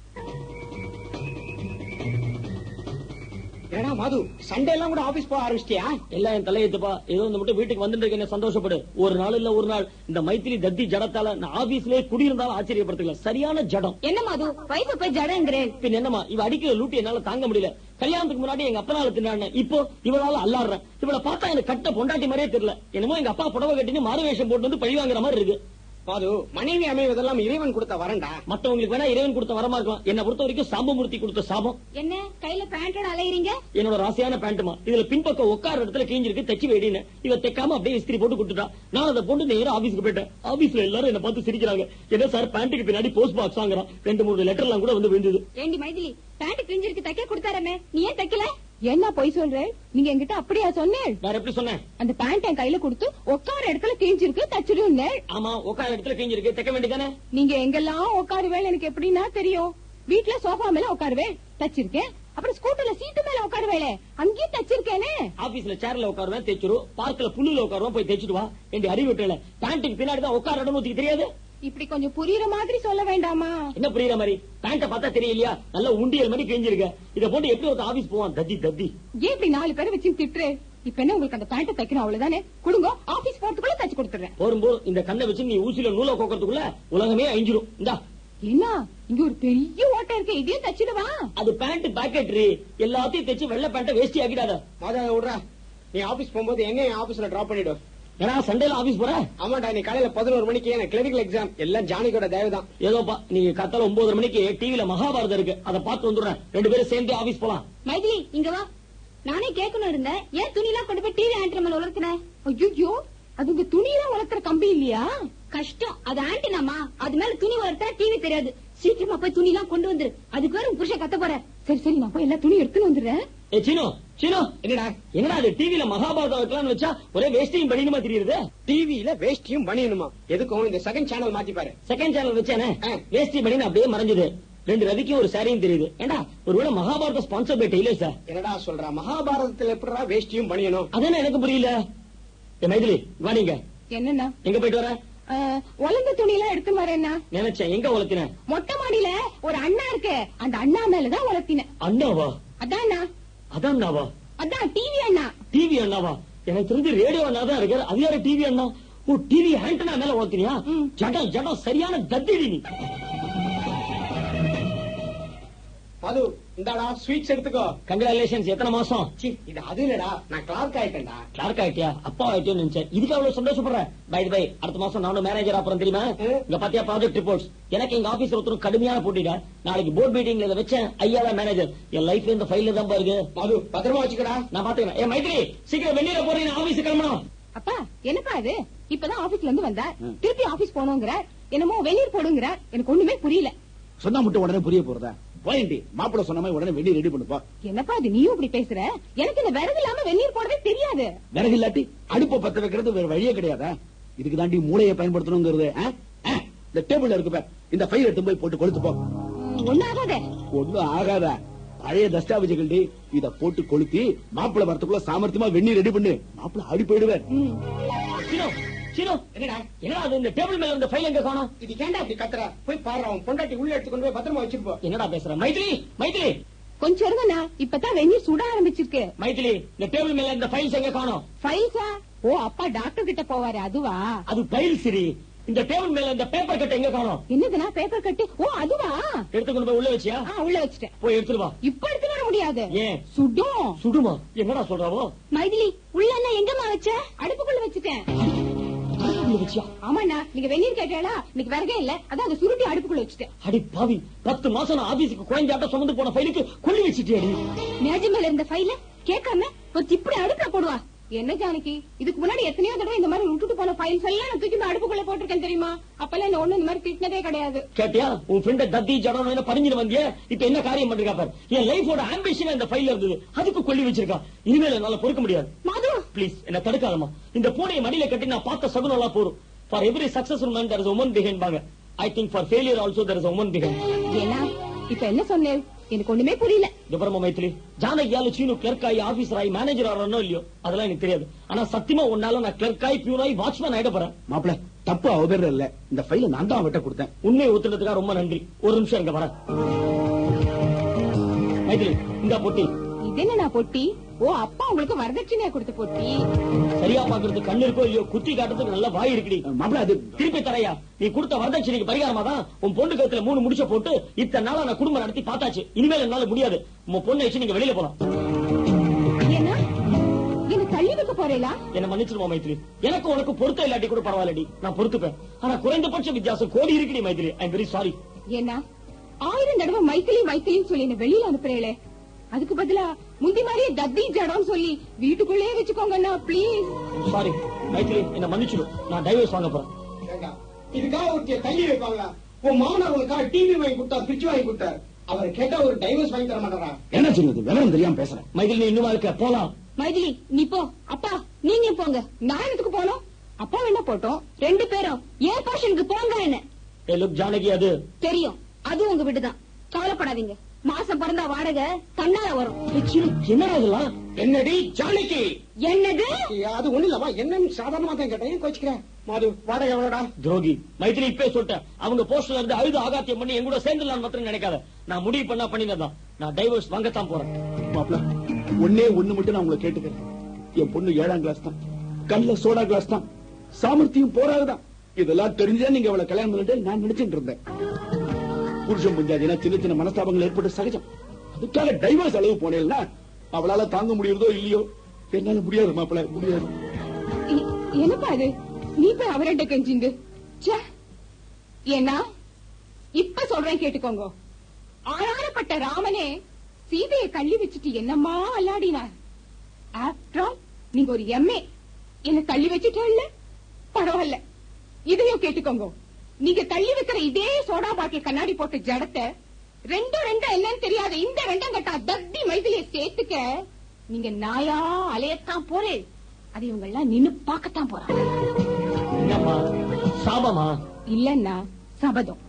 ஏடா மது சண்டே எல்லாம் கூட ஆபீஸ் போக ஆரம்பிச்சிட்டியா எல்லாம் என் தலையெத்துப்பா ஏதோ இந்த மட்டும் வீட்டுக்கு வந்துட்டு இருக்க என்ன சந்தோஷப்படு ஒரு நாள் இல்ல ஒரு நாள் இந்த மைத்திரி தத்தி ஜடத்தால நான் ஆபீஸ்லயே குடியிருந்தாலும் ஆச்சரியப்படுத்தல சரியான ஜடம் என்ன மாது வைஃப் போய் ஜடங்கிறேன் பின் என்னமா இவ அடிக்கிற லூட்டி என்னால தாங்க முடியல கல்யாணத்துக்கு முன்னாடி எங்க அப்பனால தின்னான இப்போ இவளால அல்லாடுறேன் இவளை பார்த்தா எனக்கு கட்ட பொண்டாட்டி மாதிரியே தெரியல என்னமோ எங்க அப்பா புடவை கட்டின்னு மாறு வேஷம் போட்டு வந்து பழி வாங்குற மாதிரி இருக்கு மது மனைவி அமைவதெல்லாம் இறைவன் கொடுத்த வரண்டா மத்தவங்களுக்கு வேணா இறைவன் கொடுத்த வரமா இருக்கலாம் என்ன பொறுத்த வரைக்கும் சாம்பமூர்த்தி கொடுத்த சாபம் என்ன கையில பேண்டோட அலையறீங்க என்னோட ராசியான பேண்ட்டுமா இதுல பின்பக்கம் உட்கார இடத்துல கிழிஞ்சிருக்கு தைச்சு வெடின்னு இவ தைக்காம அப்படியே இஸ்திரி போட்டு கொடுத்துட்டா நான் அதை போட்டு நேரா ஆபீஸ்க்கு போயிட்டேன் ஆபீஸ்ல எல்லாரும் என்ன பார்த்து சிரிக்கிறாங்க என்ன சார் பேண்ட்டுக்கு பின்னாடி போஸ்ட் பாக்ஸ் வாங்குறான் ரெண்டு மூணு லெட்டர்லாம் கூட வந்து விழுந்தது ஏண்டி மைதிலி பேண்ட் கிழிஞ்சிருக்கு தைக்க கொடுத்தாரமே நீ ஏன் தைக்கல என்ன பொய் சொல்றேன் நீங்க என்கிட்ட அப்படியா சொன்னேன் வேற எப்படி சொன்னேன் அந்த பேண்ட் என் கையில கொடுத்து உட்கார இடத்துல கிழிஞ்சிருக்கு தச்சிடுன்னு ஆமா உட்கார இடத்துல கிழிஞ்சிருக்கு தைக்க வேண்டியதானே நீங்க எங்கெல்லாம் உட்காருவேன் எனக்கு எப்படின்னா தெரியும் வீட்ல சோஃபா மேல உட்காருவேன் தச்சிருக்கேன் அப்புறம் ஸ்கூட்டர்ல சீட்டு மேல உட்காருவேளே அங்கேயும் தச்சிருக்கேனே ஆபீஸ்ல சேர்ல உட்காருவேன் தேய்ச்சிரும் பார்க்ல புல்லுல உட்காருவேன் போய் தேய்ச்சிட்டு வா என் அறிவு விட்டுல பேண்ட்டுக்கு பின்னாடி தான் உட்கார இடம் ஊத்திக்கு தெரியாது இப்படி கொஞ்சம் புரியுற மாதிரி சொல்ல வேண்டாமா என்ன புரியுற மாதிரி பேண்ட பார்த்தா தெரியலையா நல்ல உண்டியல் மாதிரி கிழிஞ்சிருக்க இத போட்டு எப்படி ஒரு ஆபீஸ் போவான் தத்தி தத்தி ஏன் இப்படி நாலு பேரை வச்சு திட்டுரு இப்ப என்ன உங்களுக்கு அந்த பேண்ட் தைக்கணும் அவ்வளவுதானே கொடுங்க ஆபீஸ் போறதுக்குள்ள தச்சு கொடுத்துறேன் போரும்போது இந்த கண்ணை வச்சு நீ ஊசியில நூலை கோக்கறதுக்குள்ள உலகமே அழிஞ்சிரும் இந்தா என்ன இங்க ஒரு பெரிய ஓட்டை இருக்கு இதையும் தச்சிடுவா அது பேண்ட் பாக்கெட்ரி எல்லாத்தையும் தைச்சு வெள்ளை பேண்ட வேஸ்டி ஆக்கிடாத மத விடுறா நீ ஆபீஸ் போகும்போது என்ன என் ஆபீஸ்ல டிராப் பண்ணிடு ஏன்னா சண்டேல ஆபீஸ் போற ஆமாடா நீ காலையில பதினோரு மணிக்கு எனக்கு கிளினிக்கல் எக்ஸாம் எல்லாம் ஜானிக்கோட தேவைதான் ஏதோப்பா நீங்க காத்தால ஒன்பது மணிக்கு டிவில மகாபாரதம் இருக்கு அதை பார்த்து வந்துடுறேன் ரெண்டு பேரும் சேர்ந்து ஆபீஸ் போலாம் மைதிலி இங்க வா நானே கேட்கணும் இருந்தேன் ஏன் துணிலாம் கொண்டு போய் டிவி ஆண்டர் மேல உலர்த்தின ஐயோ அது உங்க துணியெல்லாம் வளர்க்குற கம்பி இல்லையா கஷ்டம் அது ஆண்டினாமா அது மேல துணி வளர்த்தா டிவி தெரியாது சீக்கிரமா போய் துணி எல்லாம் கொண்டு வந்துரு அதுக்கு வேற உன் புருஷன் கத்த போற சரி சரி நான் போய் எல்லா துணி எடுத்துன்னு வந்துடுறேன் ஏ சீனோ சீனோ என்னடா என்னடா அது டிவில மகாபாரதம் வைக்கலாம்னு வச்சா ஒரே வேஸ்டையும் பண்ணிடுமா தெரியுது டிவியில வேஷ்டியும் பணியணுமா எதுக்கும் இந்த செகண்ட் சேனல் மாத்தி பாரு செகண்ட் சேனல் வச்சானே ஆ. வேஷ்டி பண்ணி அப்படியே மறைஞ்சது ரெண்டு ரவிக்கும் ஒரு சாரியும் தெரியுது ஏண்டா ஒருவேளை மகாபாரத ஸ்பான்சர் பை டெய்லர் சார் என்னடா சொல்ற மகாபாரதத்துல எப்படிடா வேஷ்டியும் பணியணும் அதானே எனக்கு புரியல ஏ மைதிலி வா நீங்க என்னன்னா எங்க போயிட்டு வர அஹ், உலர்ந்த துணி எல்லாம் எடுத்து வரேன்னா நினைச்சேன் எங்க உலத்தின மொட்டை மாடியில ஒரு அண்ணா இருக்கு அந்த அண்ணா மேலதான் உலர்த்தினேன் அண்ணாவா அதான்னா அதான்னாவா அதான் டிவி அண்ணா டிவி அண்ணாவா எனக்கு தெரிஞ்சு ரேடியோ அண்ணா தான் இருக்காரு அது யாரு டிவி அண்ணா ஓ டிவி ஆண்டனா மேல வளர்த்தினியா ம். ஜடம் ஜடம் சரியான தத்திடி நீ மது இந்தாடா ஸ்வீட்ஸ் எடுத்துக்கோ கங்க்ராச்சுலேஷன்ஸ் எத்தனை மாசம் சி இது அது இல்லடா நான் கிளார்க் ஆயிட்டேன்டா கிளார்க் ஆயிட்டியா அப்பா ஆயிட்டியோன்னு நினைச்சேன் இதுக்கு அவ்வளவு சந்தோஷப்படுறேன் பை பை அடுத்த மாசம் நானும் மேனேஜர் அப்புறம் தெரியுமா ம். இங்க பாத்தியா ப்ராஜெக்ட் ரிப்போர்ட்ஸ் எனக்கு எங்க ஆபீஸ்ல ஒருத்தரும் கடுமையான போட்டிடா நாளைக்கு போர்ட் மீட்டிங்ல இதை வச்சேன் ஐயா தான் மேனேஜர் என் லைஃப்ல இந்த ஃபைல்ல தான் பாருங்க மது பத்திரமா வச்சுக்கடா நான் பாத்துக்கிறேன் ஏ மைத்ரி சீக்கிரம் வெளியில போறீங்க ஆபீஸ் கிளம்பணும் அப்பா என்னப்பா இது இப்பதான் ஆபீஸ்ல இருந்து வந்தார் திருப்பி ஆபீஸ் போனோங்கிறார் என்னமோ வெளியூர் போடுங்கிறார் எனக்கு ஒண்ணுமே புரியல சொன்னா மட்டும் உடனே புரிய போறதா பாயிண்ட் மாப்பிள்ள சொன்ன மாதிரி உடனே வெளியே ரெடி பண்ணுப்பா என்னப்பா இது நீயும் இப்படி பேசுற எனக்கு இந்த விறகு இல்லாம வெந்நீர் போடவே தெரியாது விறகு இல்லாட்டி அடுப்பை பத்த வைக்கிறது வேற வழியே கிடையாதா இதுக்கு தாண்டி மூளையை பயன்படுத்தணுங்கிறது ஆ? ஆ, இந்த டேபிள்ல இருக்கு பார். இந்த ஃபைல் எடுத்து போய் போட்டு கொளுத்து போ ம், ஒண்ணாகாதே ஒண்ணும் ஆகாதா பழைய தஸ்தாவேஜுகள் இத போட்டு கொளுத்தி மாப்பிள்ள வரத்துக்குள்ள சாமர்த்தியமா வெந்நீர் ரெடி பண்ணு மாப்பிள்ள ஆடி போயிடுவார் ம். சீனோ சீனோ என்னடா என்னடா அது இந்த டேபிள் மேல இருந்த ஃபைல் எங்க காணோம் இது ஏன்டா இப்படி கத்துற போய் பாரு அவன் பொண்டாட்டி உள்ள எடுத்து கொண்டு போய் பத்திரமா வச்சிருப்போ என்னடா பேசுற மைதிலி மைதிலி கொஞ்சம் இருங்கண்ணா இப்பதான் வெந்நீர் சுட ஆரம்பிச்சிருக்கு மைதிலி இந்த டேபிள் மேல இந்த ஃபைல்ஸ் எங்க காணோம் ஃபைல்ஸா ஓ அப்பா டாக்டர் கிட்ட போவாரு அதுவா அது ஃபைல் சரி இந்த டேபிள் மேல இந்த பேப்பர் கட்ட எங்க காணோம் என்னதுன்னா பேப்பர் கட்டு ஓ அதுவா எடுத்து கொண்டு போய் உள்ள வச்சியா ஆ உள்ள வச்சுட்டேன் போய் எடுத்துட்டு வா இப்ப எடுத்து வர முடியாது ஏன் சுடும் சுடுமா என்னடா சொல்றாவோ மைதிலி உள்ள என்ன எங்கம்மா வச்ச அடுப்புக்குள்ள வச்சுட்டேன் உள்ள வச்சியா ஆமாண்ணா நீங்க வெந்நீர் கேட்டா இன்னைக்கு விறகே இல்ல அதான் அதை சுருட்டி அடுப்புக்குள்ள வச்சுட்டேன் அடி பாவி பத்து மாசம் நான் ஆபீஸுக்கு குழந்தையாட்ட சுமந்து போன ஃபைலுக்கு கொள்ளி வச்சிட்டியா நீ மேஜை மேல இருந்த ஃபைல கேட்காம ஒரு இப்படி அடுப்புல போடுவா என்ன ஜானகி இதுக்கு முன்னாடி எத்தனையோ தடவை இந்த மாதிரி விட்டுட்டு போன ஃபைல்ஸ் எல்லாம் நான் தூக்கி போய் அடுப்புக்குள்ள போட்டிருக்கேன் தெரியுமா அப்பெல்லாம் என்ன ஒண்ணு இந்த மாதிரி திட்டினதே கிடையாது கேட்டியா உன் ஃப்ரெண்ட தத்தி ஜடம் என்ன பறிஞ்சிட்டு வந்தியே இப்ப என்ன காரியம் பண்றா பாரு என் லைஃபோட ஆம்பிஷன் இந்த ஃபைல்ல இருந்தது அதுக்கு கொள்ளி வச்சிருக்கா இனிமேல் என்னால பொறுக்க முடியாது மது ப்ளீஸ் என்ன தடுக்காதமா இந்த பூனையை மடியில கட்டி நான் பார்த்த சகுனம் எல்லாம் போரும் for every successful man there is woman behind பாங்க I think for failure also there is woman behind ஏன்னா இப்ப என்ன சொன்னேன் எனக்கு ஒண்ணுமே புரியல விபரமா மைத்திலி ஜானகியால சீனு கிளர்க் ஆகி ஆபீசர் ஆகி மேனேஜர் ஆகிறனோ இல்லையோ அதெல்லாம் எனக்கு தெரியாது ஆனா சத்தியமா உன்னால நான் கிளர்க் ஆகி பியூன் ஆகி வாட்ச்மேன் ஆயிட போறேன் மாப்பிள்ள தப்பு அவ பேர்ல இல்ல இந்த ஃபைல நான் தான் அவட்ட கொடுத்தேன் உண்மையை ஒத்துனதுக்காக ரொம்ப நன்றி ஒரு நிமிஷம் இங்க வரேன் மைத்திலி இந்த பொட்டி இது என்ன பொட்டி ஓ அப்பா உங்களுக்கு வரதட்சணையா கொடுத்த பொட்டி சரியா பாக்குறது கண்ணு இருக்கோ இல்லையோ குத்தி காட்டுறதுக்கு நல்ல வாய் இருக்குடி மாப்பிள்ள அது திருப்பி தரையா நீ கொடுத்த வரதட்சணைக்கு பரிகாரமா தான் உன் பொண்ணு கழுத்துல மூணு முடிச்ச போட்டு இத்தனை நாளா நான் குடும்பம் நடத்தி பார்த்தாச்சு இனிமேல் என்னால முடியாது உன் பொண்ணை வச்சு நீங்க வெளியில போலாம் ஏன்னா என்ன தள்ளி வைக்க போறேலா என்ன மன்னிச்சிருமா மைத்திரி எனக்கு உனக்கு பொருத்தம் இல்லாட்டி கூட பரவாயில்லடி நான் பொறுத்துப்பேன் ஆனா குறைந்தபட்ச வித்தியாசம் கோடி இருக்குடி மைத்திரி ஐ வெரி சாரி ஏன்னா ஆயிரம் தடவை மைத்திலி மைத்திலின்னு சொல்லி என்ன வெளியில அனுப்புறேளே அதுக்கு பதிலா முந்தி மாதிரியே தத்தி ஜடம் சொல்லி வீட்டுக்குள்ளேயே வச்சுக்கோங்கண்ணா ப்ளீஸ் சாரி மைத்திரி என்ன மன்னிச்சிடும் நான் டைவர்ஸ் வாங்க போறேன் ஏண்டா, இதுக்காக ஒருத்திய தள்ளி வைப்பாங்களா உன் மாமனார் உனக்காக டிவி வாங்கி கொடுத்தா ஃபிரிட்ஜ் வாங்கி கொடுத்தார் அவரை கேட்டா ஒரு டைவர்ஸ் வாங்கி தர மாட்டாரா என்ன சொன்னது விவரம் தெரியாம பேசுறேன் மைதிலி நீ இன்னுமா இருக்க போலாம் மைதிலி நீ போ அப்பா நீங்க போங்க நான் எதுக்கு போனோம் அப்பா என்ன போட்டோம் ரெண்டு பேரும் ஏன் போர்ஷனுக்கு போங்க என்ன ஏ லுக் ஜானகி அது தெரியும் அது உங்க வீடுதான் கவலைப்படாதீங்க மாசம் பிறந்தா வாடகை தன்னால வரும் என்னடா இதெல்லாம் என்னடி ஜானகி என்னது அது ஒண்ணு இல்லவா என்னன்னு சாதாரணமா தான் கேட்டேன் ஏன் கோச்சுக்கிறேன் மாது வாடகை எவ்வளோடா துரோகி மைத்திரி இப்பே சொல்லிட்டேன் அவங்க போஸ்ட்ல இருந்து அழுது ஆகாத்தியம் பண்ணி என் கூட சேர்ந்துலாம் மாத்திரம் நினைக்காத நான் முடிவு பண்ணா பண்ணினதான் நான் டைவர்ஸ் வாங்கத்தான் போறேன் மாப்பிள்ள ஒன்னே ஒண்ணு மட்டும் நான் உங்களை கேட்டுக்கிறேன் என் பொண்ணு ஏழாம் கிளாஸ் தான் கல்ல சோடா கிளாஸ் தான் சாமர்த்தியம் போராதுதான் இதெல்லாம் தெரிஞ்சே நீங்க அவளை கல்யாணம் பண்ணிட்டு நான் நினைச்சிட்டு இருந்தேன் புருஷன் பஞ்சாதினா சின்ன சின்ன மனஸ்தாபங்கள் ஏற்பட்டு சகஜம் அதுக்காக டைவர்ஸ் அளவு போனேன்னா அவளால தாங்க முடியறதோ இல்லையோ என்னால முடியாது மாப்பிள்ள முடியாது இ- என்னப்பா இது நீ போய் அவர்கிட்ட கெஞ்சிண்டு ச்சே. ஏன்னா இப்ப சொல்றேன் கேட்டுக்கோங்க ஆளானப்பட்ட ராமனே சீதையை கள்ளி வச்சுட்டு என்னம்மா அல்லாடினார் ஆஃப்டர் ஆல் நீங்க ஒரு எம்ஏ என்ன தள்ளி வச்சுட்டே பரவாயில்ல இதையும் கேட்டுக்கோங்க நீங்க தள்ளி வைக்கிற இதே சோடா பாட்டில் கண்ணாடி போட்டு ஜடத்தை ரெண்டு ரெண்டு என்னன்னு தெரியாத இந்த ரெண்டும் கட்டா தத்தி மைதிலிய சேர்த்துக்க நீங்க நாயா அலையத்தான் போறேன் அது இவங்க எல்லாம் நின்னு பார்க்கத்தான் போறாங்க என்னம்மா சாபமா இல்லன்னா சபதம்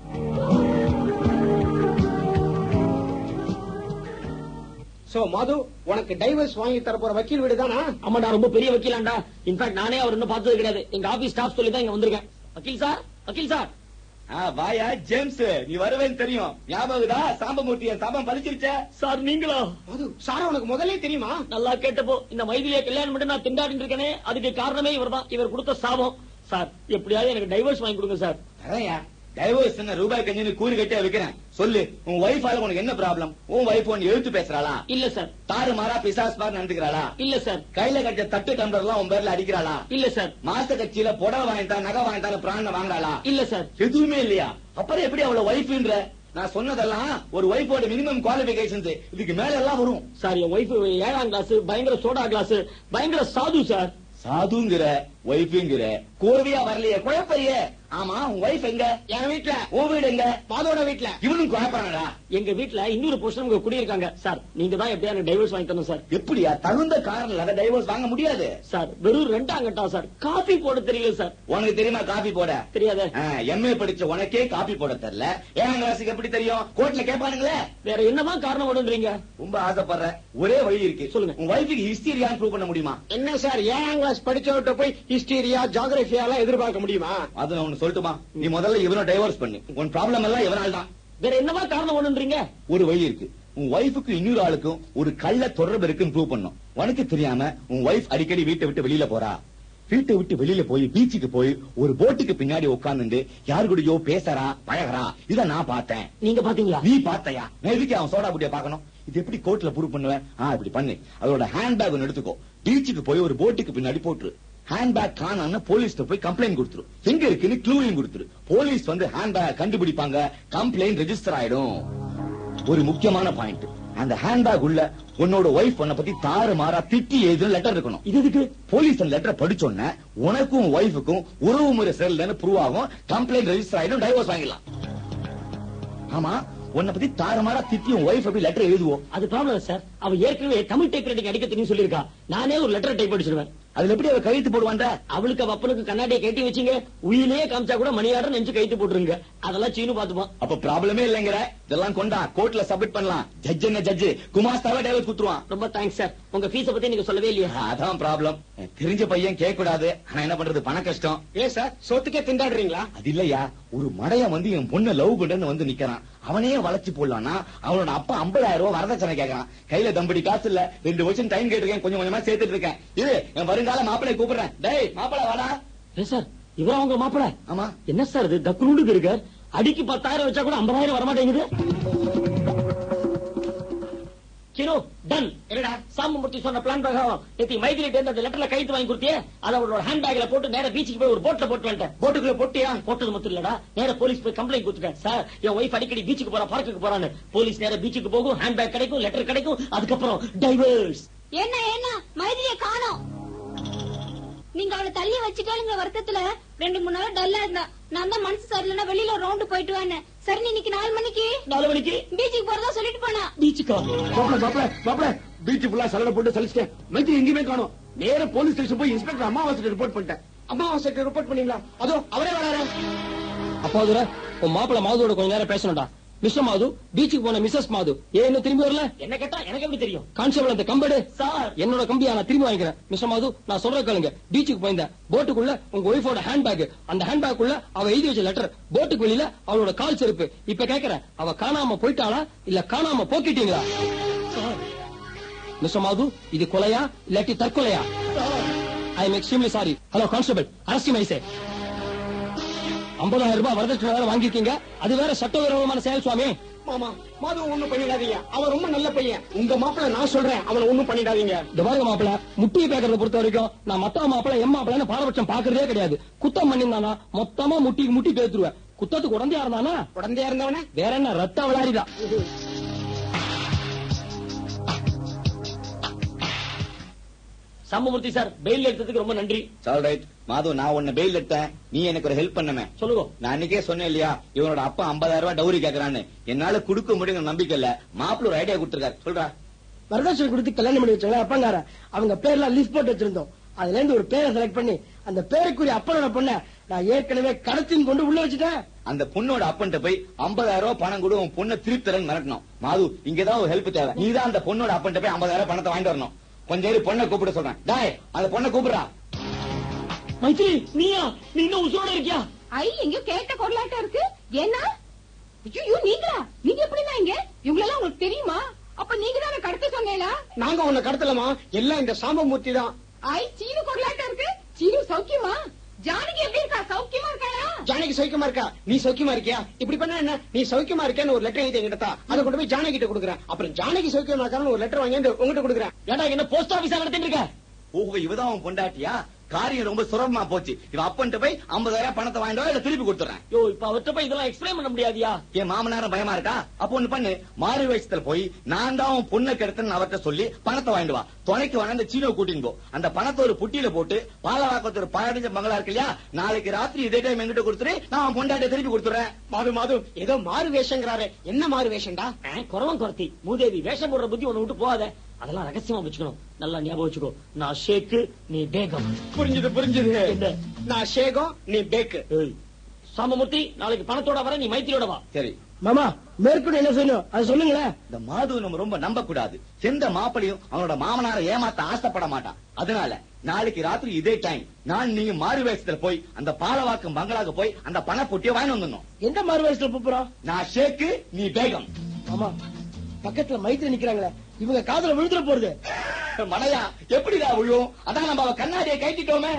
சோ மது உனக்கு டைவர்ஸ் வாங்கி தர போற வக்கீல் வீடு தானா ஆமாடா ரொம்ப பெரிய வக்கீலாண்டா இன்ஃபேக்ட் நானே அவர் இன்னும் பார்த்தது கிடையாது எங்க ஆபீஸ் ஸ்டாஃப் சொல்லி தான் இங்க வந்திருக்கேன் வக்கீல் சார் வக்கீல் சார் வாயா ஜேம்ஸ் நீ வருவேன்னு தெரியும் ஞாபகதா சாம்பமூர்த்தி என் சாபம் பறிச்சிருச்ச சார் நீங்களா மது சாரா உனக்கு முதல்ல தெரியுமா நல்லா கேட்டப்போ இந்த மைதிலிய கல்யாணம் மட்டும் நான் திண்டாடிட்டு இருக்கேனே அதுக்கு காரணமே இவர்தான் இவர் கொடுத்த சாபம் சார் எப்படியாவது எனக்கு டைவர்ஸ் வாங்கி கொடுங்க சார் அதையா டைவர்ஸ் என்ன ரூபாய் கஞ்சின்னு கூறு கட்டியா வைக்கிறேன் சொல்லு உன் ஒய்ஃபால உனக்கு என்ன ப்ராப்ளம் உன் ஒய்ஃப் ஒன்னு எழுத்து பேசுறாளா இல்ல சார் தாறு மாறா பிசாஸ் மாதிரி நடந்துக்கிறாளா இல்ல சார் கையில கட்ட தட்டு டம்ளர் எல்லாம் உன் பேர்ல அடிக்கிறாளா இல்ல சார் மாச கட்சியில புடவை வாங்கிட்டா நகை வாங்கிட்டா பிராண வாங்குறாளா இல்ல சார் எதுவுமே இல்லையா அப்புறம் எப்படி அவள ஒய்ஃப்ன்ற நான் சொன்னதெல்லாம் ஒரு ஒய்ஃபோட மினிமம் குவாலிபிகேஷன்ஸ் இதுக்கு மேல எல்லாம் வரும் சார் என் ஒய்ஃப் ஏழாம் கிளாஸ் பயங்கர சோடா கிளாஸ் பயங்கர சாது சார் சாதுங்கிற ஒய்ஃபுங்கிற கோர்வையா வரலையே குழப்பறியே ஆமா உன் ஒய்ஃப் எங்க என் வீட்டுல உன் வீடு எங்க மாதோட வீட்டுல இவனும் குழப்பறானடா எங்க வீட்டுல இன்னொரு புருஷன் உங்க குடியிருக்காங்க சார் நீங்க தான் எப்படியா எனக்கு டைவர்ஸ் வாங்கி தரணும் சார் எப்படியா தகுந்த காரணம் டைவர்ஸ் வாங்க முடியாது சார் வெறும் ரெண்டாம் கட்டா சார் காபி போட தெரியல சார் உனக்கு தெரியுமா காபி போட தெரியாதே எம்ஏ படிச்ச உனக்கே காபி போட தெரியல ஏழாம் கிளாஸுக்கு எப்படி தெரியும் கோர்ட்ல கேட்பானுங்களே வேற என்னதான் காரணம் வரும்ன்றீங்க ரொம்ப ஆசைப்படுற ஒரே வழி இருக்கு சொல்லுங்க. உன் ஒய்ஃபுக்கு ஹிஸ்டீரியான்னு ப்ரூவ் பண்ண முடியுமா என்ன சார் ஏழாம் கிளாஸ் படிச்சவர்கிட்ட போய் ஹிஸ்டீரியா ஜாகிரபியா எல்லாம் எதிர்பார்க்க முடியுமா அது நான் ஒண்ணு சொல்லட்டுமா நீ முதல்ல இவனை டைவர்ஸ் பண்ணு உன் ப்ராப்ளம் எல்லாம் இவனால தான் வேற என்னவா காரணம் வரும்ன்றீங்க ஒரு வழி இருக்கு உன் ஒய்ஃபுக்கு இன்னொரு ஆளுக்கும் ஒரு கள்ள தொடர்பு இருக்குன்னு ப்ரூவ் பண்ணும் உனக்கு தெரியாம உன் ஒய்ஃப் அடிக்கடி வீட்டை விட்டு வெளியில போறா வீட்டை விட்டு வெளியில போய் பீச்சுக்கு போய் ஒரு போட்டுக்கு பின்னாடி உட்கார்ந்துட்டு யாரு கூடயோ பேசறா பழகுறா இத நான் பார்த்தேன் நீங்க பாத்தீங்களா நீ பார்த்தையா நான் எதுக்கு அவன் சோடா புட்டிய பார்க்கணும் இது எப்படி கோர்ட்ல ப்ரூவ் பண்ணுவேன் ஆ இப்படி பண்ணு அதோட ஹேண்ட்பேக் ஒன்னு எடுத்துக்கோ பீச்சுக்கு போய் ஒரு போட்டுக்கு பின்னாடி போட்டுரு ஹேண்ட்பேக் காணான்னு போலீஸ்ல போய் கம்ப்ளைண்ட் கொடுத்துரு எங்க இருக்குன்னு க்ளூவையும் கொடுத்துரு போலீஸ் வந்து ஹேண்ட்பேக் கண்டுபிடிப்பாங்க கம்ப்ளைண்ட் ரெஜிஸ்டர் ஆயிடும் ஒரு முக்கியமான பாயிண்ட் அந்த ஹேண்ட்பேக் உள்ள உன்னோட ஒய்ஃப் உன்னை பத்தி தாறு மாறா திட்டி எழுதுன லெட்டர் இருக்கணும் இது எதுக்கு போலீஸ் அந்த லெட்டரை படிச்சோன்ன உனக்கும் ஒய்ஃபுக்கும் உறவு முறை சரியில்லைன்னு ப்ரூவ் ஆகும் கம்ப்ளைண்ட் ரெஜிஸ்டர் ஆயிடும் டைவர்ஸ் வாங்கிடலாம் ஆமா உன்னை பத்தி தாறுமாறா திட்டி உன் ஒய்ஃப் அப்படி லெட்டர் எழுதுவோம் அது ப்ராப்ளம் சார் அவ ஏற்கனவே தமிழ் டைப் ரைட்டிங் அடிக்க தெரியும் சொல்லியிருக்கா நானே ஒரு லெட்டர் டைப் அடிச்சிருவேன் அதுல எப்படி அவ கையெழுத்து போடுவான்ற அவளுக்கு அவ அப்பனுக்கு கண்ணாடியை கட்டி வச்சீங்க உயிலே காமிச்சா கூட மணியாரம் நெஞ்சு கைத்து போட்டுருங்க அதெல்லாம் சீனு பாத்துப்பான் அப்ப ப்ராப்ளமே இல்லைங்கிற இதெல்லாம் கொண்டா கோர்ட்ல சப்மிட் பண்ணலாம் ஜட்ஜ் என்ன ஜட்ஜ் குமாஸ்தாவே டைவர்ஸ் குத்துருவான் ரொம்ப தேங்க்ஸ் சார் உங்க ஃபீஸ பத்தி நீங்க சொல்லவே இல்லையா அதான் ப்ராப்ளம் தெரிஞ்ச பையன் கேட்க கூடாது ஆனா என்ன பண்றது பண கஷ்டம் ஏன் சார் சொத்துக்கே திண்டாடுறீங்களா அது இல்லையா ஒரு மடையன் வந்து என் பொண்ணு லவ் பண்றேன்னு வந்து நிக்கிறான் அவனே வளைச்சு போடலாம்னா அவனோட அப்பா 50000 ரூபாய் வரதட்சணை கேட்கறான் கையில தம்படி காசு இல்ல ரெண்டு வருஷம் டைம் கேட்டிருக்கேன் கொஞ்சம் கொஞ்சமா சேர்த்துட்டு இருக்கேன் இது என் வருங்கால மாப்பிளை கூப்பிடுறேன் டேய் மாப்பிளை வாடா ஏன் சார் இவரா உங்க மாப்பிள ஆமா என்ன சார் இது டக்குனுக்கு இருக்க அடிக்கு பத்தாயிரம் வச்சா கூட ஐம்பதாயிரம் வரமாட்டேங்குது சீனு டன் என்னடா சாமமூர்த்தி சொன்ன பிளான் பிரகாரம் நேத்தி மைதிலிட்டு இருந்து அந்த லெட்டர்ல கைத்து வாங்கி கொடுத்தியே அதை அவளோட ஹேண்ட் பேக்ல போட்டு நேரா பீச்சுக்கு போய் ஒரு போட்ல போட்டு வந்துட்டேன் போட்டுக்குள்ள போட்டியா போட்டது மட்டும் இல்லடா நேரா போலீஸ் போய் கம்ப்ளைண்ட் கொடுத்துட்டேன் சார் என் ஒய்ஃப் அடிக்கடி பீச்சுக்கு போறா பார்க்குக்கு போறான்னு போலீஸ் நேரா பீச்சுக்கு போகும் ஹேண்ட் பேக் கிடைக்கும் லெட்டர் கிடைக்கும் அதுக்கப்புறம் டைவர்ஸ் என்ன என்ன மைதிலிய காணோம் நீங்க அவளை தள்ளி வச்சுட்டாலுங்க வருத்தத்துல ரெண்டு மூணு நாள் டல்லா இருந்தா நான் தான் மனசு சரியில்லைன்னா வெளியில ரவுண்டு போயிட்டு வந்தேன் சரி நீ இன்னைக்கு நாலு மணிக்கு நாலு மணிக்கு பீச்சுக்கு போறதா சொல்லிட்டு போனா பீச்சுக்கா மாப்பிள மாப்பிள மாப்பிள பீச் ஃபுல்லா சலடை போட்டு சலிச்சிட்டேன் மைத்தி எங்கேயுமே காணும் நேர போலீஸ் ஸ்டேஷன் போய் இன்ஸ்பெக்டர் அம்மாவாசை ரிப்போர்ட் பண்ணிட்டேன் அம்மாவாசை ரிப்போர்ட் பண்ணீங்களா அதோ அவரே வராரு அப்பா அதுல உன் மாப்பிள்ள மாதுவோட கொஞ்ச நேரம் பேசணும்டா மிஸ்டர் மாது பீச்சுக்கு போன மிஸ்ஸஸ் மாது ஏன் இன்னும் திரும்பி வரல என்ன கேட்டா எனக்கு எப்படி தெரியும் கான்ஸ்டபிள் அந்த கம்பெடு சார் என்னோட கம்பியா நான் திரும்பி வாங்கிக்கிறேன் மிஸ்டர் மாது நான் சொல்ற கேளுங்க பீச்சுக்கு போயிருந்தேன் போட்டுக்குள்ள உங்க ஒய்ஃபோட ஹேண்ட் பேக் அந்த ஹேண்ட் பேக்குள்ள அவ எழுதி வச்ச லெட்டர் போட்டுக்கு வெளியில அவளோட கால் செருப்பு இப்ப கேக்குறேன் அவ காணாம போயிட்டாளா இல்ல காணாம போக்கிட்டீங்களா மிஸ்டர் மாது இது கொலையா இல்லாட்டி தற்கொலையா I am extremely sorry hello constable அரசி மைசே ஐம்பதாயிரம் ரூபாய் வரதட்சணை வேற வாங்கியிருக்கீங்க அது வேற சட்டவிரோதமான செயல் சுவாமி மாமா மாது ஒண்ணும் பண்ணிடாதீங்க அவன் ரொம்ப நல்ல பையன் உங்க மாப்பிள்ள நான் சொல்றேன் அவனை ஒண்ணும் பண்ணிடாதீங்க இந்த பாருங்க மாப்பிள முட்டியை பேக்கறத பொறுத்த வரைக்கும் நான் மத்த மாப்பிள எம் மாப்பிளன்னு பாரபட்சம் பாக்குறதே கிடையாது குத்தம் பண்ணிருந்தானா மொத்தமா முட்டிக்கு முட்டி பேத்துருவேன் குத்தத்துக்கு உடந்தையா இருந்தானா உடந்தையா இருந்தவன வேற என்ன ரத்த விளாடிதான் சாம்பமூர்த்தி சார் பெயில் எடுத்ததுக்கு ரொம்ப நன்றி ஆல் ரைட் மாது நான் உன்னை பெயில் எடுத்தேன் நீ எனக்கு ஒரு ஹெல்ப் பண்ணுமே சொல்லுங்க நான் அன்னைக்கே சொன்னேன் இல்லையா இவனோட அப்பா 50000 ரூபாய் டவுரி கேக்குறான்னு என்னால குடுக்க முடியுங்கிற நம்பிக்கை இல்ல மாப்பிள்ள ஒரு ஐடியா கொடுத்திருக்காரு சொல்றா வரதட்சணை கொடுத்து கல்யாணம் பண்ணி வச்சாங்க அப்பங்கார அவங்க பேர்லாம் லிஸ்ட் போட்டு வச்சிருந்தோம் அதுல இருந்து ஒரு பேரை செலக்ட் பண்ணி அந்த பேருக்குரிய அப்பனோட பொண்ண நான் ஏற்கனவே கடத்தின் கொண்டு உள்ள வச்சுட்டேன் அந்த பொண்ணோட அப்பன்ட்ட போய் 50000 ரூபாய் பணம் கொடு உன் பொண்ணை திருப்பி தரேன்னு மிரட்டணும் மாது இங்கதான் ஒரு ஹெல்ப் தேவை நீதான் அந்த பொண்ணோட அப்பன்ட்ட போய் 50000 ரூபாய் பணத்தை வாங்கிட்டு வரணும் கொஞ்ச நேரம் பொண்ணை கூப்பிட சொல்றேன் டாய் அந்த பொண்ணை கூப்பிடுறா மைத்திரி நீயா நீ இன்னும் உசுரோட இருக்கியா ஐ எங்கயோ கேட்ட குரலாட்டம் இருக்கு ஏன்னா ஐயோ நீங்களா நீங்க எப்படின்னா இங்க இவங்களெல்லாம் உங்களுக்கு தெரியுமா அப்ப நீங்க தான் கடத்த சொன்னேலா நாங்க உன்னை கடத்தலமா எல்லாம் இந்த சாம்பமூர்த்தி தான் ஐ சீனு குரலாட்டம் இருக்கு சீனு சௌக்கியமா ஜானகி எப்படி இருக்கா சௌக்கியமா இருக்காளா ஜானகி சௌக்கியமா இருக்கா நீ சௌக்கியமா இருக்கியா இப்படி பண்ணா என்ன நீ சௌக்கியமா இருக்கேன்னு ஒரு லெட்டர் எழுதி எங்கிட்ட தா. அதை கொண்டு போய் ஜானகி கிட்ட கொடுக்குறேன் அப்புறம் ஜானகி சௌக்கியமா இருக்கான்னு ஒரு லெட்டர் வாங்கி உங்ககிட்ட கொடுக்குறேன் ஏடா என்ன போஸ்ட் ஆபீஸா நடத்திட்டு இருக்க ஓஹோ இவதான் அவன் பொண்டாட்டியா காரியம் ரொம்ப சுலபமா போச்சு இவன் அப்பன்ட்ட போய் 50000 ரூபாய் பணத்தை வாங்கிட்டு வா, இல்ல திருப்பி கொடுத்துறேன் யோ இப்ப அவர்கிட்ட போய் இதெல்லாம் எக்ஸ்பிளைன் பண்ண முடியாதியா என் மாமனாரும் பயமா இருக்கா அப்ப ஒண்ணு பண்ணு மாறு வயசுல போய் நான் தான் உன் பொண்ணை கெடுத்தேன்னு அவர்கிட்ட சொல்லி பணத்தை வாங்கிட்டு வா துணைக்கு வாங்க அந்த சீனோ கூட்டின்னு போ அந்த பணத்தை ஒரு புட்டியில போட்டு பாலவாக்கத்து ஒரு பழடிஞ்ச மங்களா இருக்கு இல்லையா நாளைக்கு ராத்திரி இதே டைம் எங்கிட்ட கொடுத்துரு நான் அவன் பொண்டாட்டிய திருப்பி கொடுத்துறேன் மாது மாது ஏதோ மாறு வேஷங்கிறாரு என்ன மாறு வேஷம்டா குறவன் குறத்தி மூதேவி வேஷம் போடுற புத்தி உன்னை விட்டு போகாத அதெல்லாம் ரகசியமா வச்சுக்கணும் நல்லா ஞாபகம் வச்சுக்கோ நான் ஷேக்கு நீ பேகம் புரிஞ்சது புரிஞ்சது என்ன நான் ஷேகம் நீ பேக்கு ஏய், சாமமூர்த்தி நாளைக்கு பணத்தோட வர நீ மைத்திரியோட வா சரி மாமா மேற்கொண்டு என்ன செய்யணும் அது சொல்லுங்களேன் இந்த மாது நம்ம ரொம்ப நம்ப கூடாது எந்த மாப்பிளையும் அவனோட மாமனாரை ஏமாத்த ஆசைப்பட மாட்டான் அதனால நாளைக்கு ராத்திரி இதே டைம் நான் நீங்க மாறு வயசுல போய் அந்த பாலவாக்கம் பங்களாக்கு போய் அந்த பண பொட்டியை வாங்கி வந்துடணும் எந்த மாறு வயசுல போறோம் நான் ஷேக்கு நீ பேகம் ஆமா பக்கத்துல மைத்திரி நிக்கிறாங்களே இவங்க காதுல விழுந்துட போறது மலையா எப்படிடா விழும் அதான் நம்ம அவ கண்ணாடியை கைட்டிட்டோமே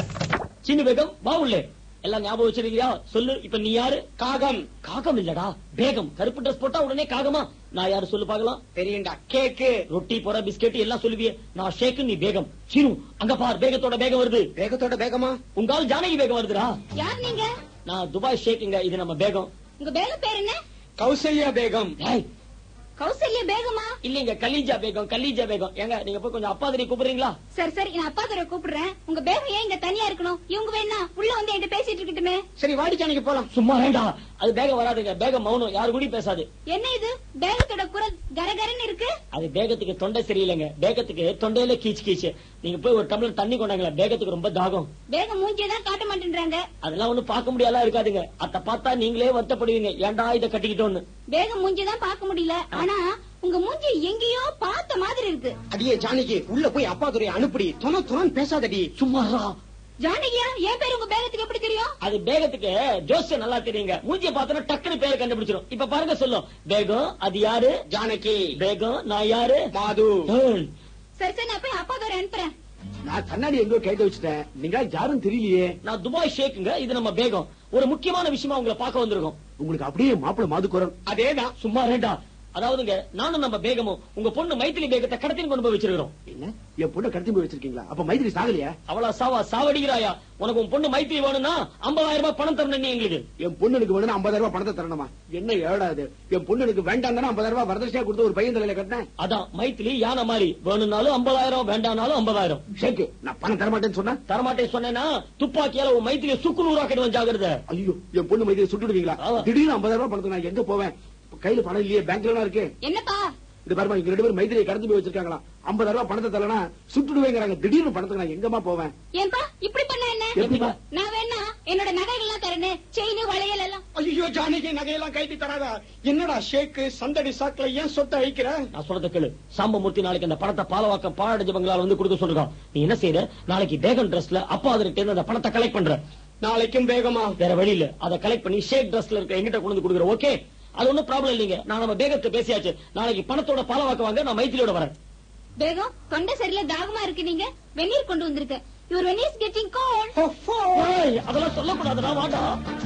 சின்ன பேகம் வா உள்ளே எல்லாம் ஞாபகம் வச்சிருக்கியா சொல்லு இப்ப நீ யாரு காகம் காகம் இல்லடா பேகம் கருப்பு ட்ரெஸ் போட்டா உடனே காகமா நான் யாரு சொல்லு பாக்கலாம் தெரியும்டா கேக்கு ரொட்டி போற பிஸ்கெட் எல்லாம் சொல்லுவியே நான் ஷேக்கு நீ பேகம் சீனு அங்க பார் பேகத்தோட பேகம் வருது வேகத்தோட வேகமா உங்கால் ஜானகி பேகம் வருதுடா யார் நீங்க நான் துபாய் ஷேக்குங்க இது நம்ம பேகம் உங்க பேக பேர் என்ன கௌசல்யா பேகம் ஏய், கௌசல்யா பேகமா இல்லீங்க கலீஜா பேகம் கலீஜா பேகம் ஏங்க நீங்க போய் கொஞ்சம் அப்பா தெரிய கூப்பிடுறீங்களா சரி சரி நான் அப்பா தர கூப்பிடுறேன் உங்க பேகம் ஏன் இங்க தனியா இருக்கணும் இவங்க வேணா உள்ள வந்து என்கிட்ட பேசிட்டு இருக்கட்டுமே சரி வாடி ஜானகி போலாம் சும்மா வேண்டாம் அது பேகம் வராதுங்க பேகம் மௌனம் யாரு கூட பேசாது என்ன இது பேகத்தோட குரல் கரகரன்னு இருக்கு அது பேகத்துக்கு தொண்டை சரியில்லைங்க பேகத்துக்கு தொண்டையில கீச்சு கீச்சு நீங்க போய் ஒரு டம்ளர் தண்ணி கொண்டாங்களேன் பேகத்துக்கு ரொம்ப தாகம் பேகம் மூஞ்சியை தான் காட்ட மாட்டேன்றாங்க அதெல்லாம் ஒண்ணும் பார்க்க முடியாதா இருக்காதுங்க அத பார்த்தா நீங்களே வருத்தப்படுவீங்க ஏன்டா இத கட்டிக்கிட்டோன்னு பேகம் மூஞ்சி தான் பார்க்க முடியல ஆனா உங்க மூஞ்சி எங்கேயோ பார்த்த மாதிரி இருக்கு அடியே ஜானகி உள்ள போய் அப்பா துறையை அனுப்புடி துணை துணை பேசாதடி சும்மாரா ஜானகியா என் பேர் உங்க பேகத்துக்கு எப்படி தெரியும் அது பேகத்துக்கு ஜோசியம் நல்லா தெரியுங்க மூஞ்சிய பார்த்தோன்னா டக்குனு பேரை கண்டுபிடிச்சிடும் இப்ப பாருங்க சொல்லும் பேகம் அது யாரு ஜானகி பேகம் நான் யாரு மாது ஏய், சரி சரி நான் போய் அப்பா தர அனுப்புறேன் நான் கண்ணாடி எங்கோ கைட்டு வச்சுட்டேன் நீங்க யாரும் தெரியலையே நான் துபாய் ஷேக்குங்க இது நம்ம பேகம் ஒரு முக்கியமான விஷயமா உங்களை பார்க்க வந்திருக்கோம் உங்களுக்கு அப்படியே மாப்பிள மாதுக்குரன் அதேதான் சும்மா ரெண்டா அதாவதுங்க நானும் நம்ம பேகமும் உங்க பொண்ணு மைத்திலி பேகத்தை கடத்தின்னு கொண்டு போய் வச்சிருக்கிறோம் என்ன என் பொண்ணை கடத்தி போய் வச்சிருக்கீங்களா அப்ப மைத்திரி சாகலையா அவளா சாவா சாவடிக்கிறாயா உனக்கு உன் பொண்ணு மைத்திரி வேணும்னா 50000 ரூபாய் பணம் தரணும் நீ எங்களுக்கு என் பொண்ணுக்கு வேணும் ஐம்பதாயிரம் ரூபாய் பணத்தை தரணுமா என்ன ஏடாது என் பொண்ணுக்கு வேண்டாம் தானே ஐம்பதாயிரம் ரூபாய் வரதட்சணையா கொடுத்து ஒரு பையன் தலையில கட்டினேன் அதான் மைத்திலி யானை மாதிரி வேணும்னாலும் 50000 வேண்டாம்னாலும் 50000 ஷேக்கு நான் பணம் தரமாட்டேன்னு சொன்னா தரமாட்டேன் சொன்னேன்னா துப்பாக்கியால உன் மைத்திலியை சுக்கு நூறாக்கிடுவேன் ஜாகிரதை ஐயோ என் பொண்ணு மைத்திரி சுட்டுடுவீங்களா ஆமா. திடீர்னு ஐம்பதாயிரம் ரூபாய் பணத்தை நான் எங்க போவேன் இப்ப கையில பணம் இல்லையே பேங்க்ல எல்லாம் இருக்கு என்னப்பா இது பாருமா இங்க ரெண்டு பேரும் மைத்திரியை கடத்தி போய் வச்சிருக்காங்களா ஐம்பதாயிரம் ரூபாய் பணத்தை தரலனா சுட்டுடுவேங்கிறாங்க திடீர்னு பணத்துக்கு நான் எங்கம்மா போவேன் ஏன்பா இப்படி பண்ண என்ன எப்படிப்பா? நான் வேணா என்னோட நகைகள் எல்லாம் தரேன் செயின் வளையல் எல்லாம் ஐயோ ஜானகி நகையெல்லாம் கைட்டி தராதா என்னடா ஷேக்கு சந்தடி சாக்குல ஏன் சொத்தை அழிக்கிற நான் சொல்றத கேளு சாம்பமூர்த்தி நாளைக்கு அந்த பணத்தை பாலவாக்கம் பாழடைஞ்ச பங்களால வந்து கொடுக்க சொல்றான் நீ என்ன செய்யற நாளைக்கு பேகன் ட்ரெஸ்ல அப்பா அதற்கு இருந்து அந்த பணத்தை கலெக்ட் பண்ற நாளைக்கும் வேகமா வேற வழி இல்ல அதை கலெக்ட் பண்ணி ஷேக் ட்ரெஸ்ல இருக்க எங்கிட்ட கொண்டு வந்து கொடுக்குற ஓகே அது ஒண்ணும் ப்ராப்ளம் இல்லைங்க நான் நம்ம பேகத்தை பேசியாச்சு நாளைக்கு பணத்தோட பாலவாக்க வாங்க நான் மைத்திரியோட வரேன் பேகம் தொண்டை சரியில்ல தாகமா இருக்கு நீங்க வெந்நீர் கொண்டு வந்திருக்க யுவர் வெந்நீர் இஸ் கெட்டிங் கோல்ட் ஏய், அதெல்லாம் சொல்லக்கூடாதுடா வாடா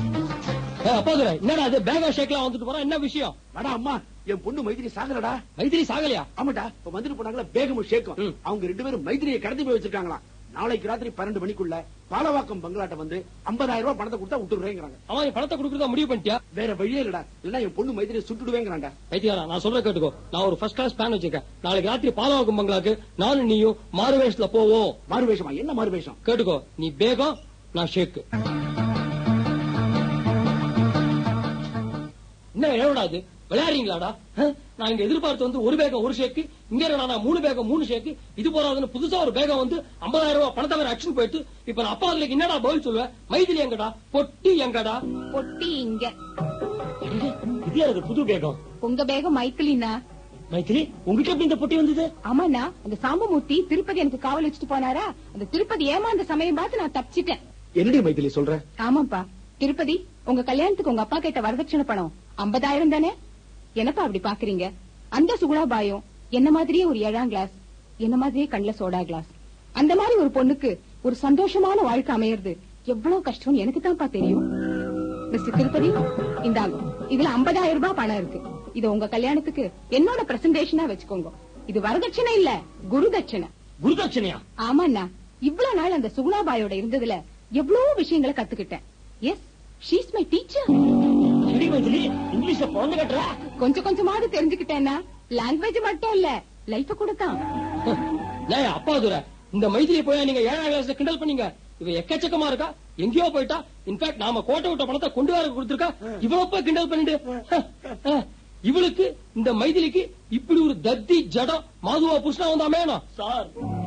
அப்பா துரை என்னடா அது பேகா ஷேக்லாம் வந்துட்டு போறோம் என்ன விஷயம் வாடா அம்மா என் பொண்ணு மைத்திரி சாகலடா மைத்திரி சாகலையா ஆமாடா இப்ப வந்துட்டு போனாங்களா பேகமும் ஷேக்கும் அவங்க ரெண்டு பேரும் மைத்திரியை கடத்தி போய் வச்சிருக்காங்களா நாளைக்கு ராத்திரி பன்னெண்டு மணிக்குள்ள பாலவாக்கம் பங்களாட்ட வந்து 50000 ரூபாய் பணத்தை கொடுத்தா விட்டுறேங்கிறாங்க அவன் நீ பணத்தை கொடுக்கறதா முடிவு பண்ணிட்டியா வேற வழியே இல்லடா இல்லன்னா என் பொண்ணு மைத்திரியை சுட்டுடுவேங்கிறாங்க பைத்தியாரா நான் சொல்ற கேட்டுக்கோ நான் ஒரு ஃபர்ஸ்ட் கிளாஸ் பிளான் வச்சிருக்கேன் நாளைக்கு ராத்திரி பாலவாக்கம் பங்களாக்கு நானும் நீயும் மாறுவேஷத்துல போவோம் மாறுவேஷமா என்ன மாறுவேஷம் கேட்டுக்கோ நீ பேகம் நான் ஷேக்கு என்ன என்னடா இது விளையாடுறீங்களாடா ஆ? நான் இங்க எதிர்பார்த்து வந்து ஒரு பேகம் ஒரு ஷேக்கு இங்க என்னடா நான் மூணு பேகம் மூணு ஷேக்கு இது போறாதுன்னு புதுசா ஒரு பேகம் வந்து 50000 ரூபாய் பணத்தை வேற அக்ஷன் போயிட்டு இப்ப நான் அப்பா அதுல என்னடா பதில் சொல்லுவேன் மைதிலி எங்கடா பொட்டி எங்கடா பொட்டி இங்க இது யாரு புது பேகம் உங்க பேகம் மைத்திலினா மைத்திலி உங்ககிட்ட எப்படி இந்த பொட்டி வந்தது ஆமாண்ணா அந்த சாம்பமூர்த்தி திருப்பதி எனக்கு காவல் வச்சுட்டு போனாரா அந்த திருப்பதி ஏமாந்த சமயம் பார்த்து நான் தப்பிச்சிட்டேன் என்னடி மைத்திலி சொல்ற ஆமாப்பா திருப்பதி உங்க கல்யாணத்துக்கு உங்க அப்பா கேட்ட வரதட்சணை பணம் ஐம்பதாயிரம் தானே என்னப்பா அப்படி பாக்குறீங்க அந்த சுகுணாபாயம் என்ன மாதிரியே ஒரு ஏழாம் கிளாஸ் என்ன மாதிரியே கண்ணுல சோடா கிளாஸ் அந்த மாதிரி ஒரு பொண்ணுக்கு ஒரு சந்தோஷமான வாழ்க்கை அமையறது எவ்வளவு கஷ்டம்னு எனக்கு தான்ப்பா தெரியும் மிஸ்டர் திருப்பதி இந்தாங்க இதுல 50000 ரூபாய் பணம் இருக்கு இது உங்க கல்யாணத்துக்கு என்னோட பிரசன்டேஷனா வச்சுக்கோங்க இது வரதட்சணை இல்ல குருதட்சணை குருதட்சணையா ஆமாண்ணா இவ்வளவு நாள் அந்த சுகுணாபாயோட இருந்ததுல எவ்வளவு விஷயங்களை கத்துக்கிட்டேன் எஸ் ஷீஸ் மை டீச்சர் சரி மைதிலி இங்கிலீஷ்ல குழந்தை கட்டுற கொஞ்சம் கொஞ்சமாவது தெரிஞ்சுக்கிட்டேன்னா லாங்குவேஜ் மட்டும் இல்ல லைஃப கூட தான் ஏய், அப்பா துரை இந்த மைதிலி போய் நீங்க ஏழாம் கிளாஸ்ல கிண்டல் பண்ணீங்க இவ எக்கச்சக்கமா இருக்கா எங்கேயோ போயிட்டா இன்ஃபேக்ட் நாம கோட்டை விட்ட பணத்தை கொண்டு வர கொடுத்திருக்கா இவ்வளவு போய் கிண்டல் பண்ணிட்டு ஹ, ஹ, இவளுக்கு இந்த மைதிலிக்கு இப்படி ஒரு தத்தி ஜடம் மாதுவா புருஷனா வந்தாமே சார்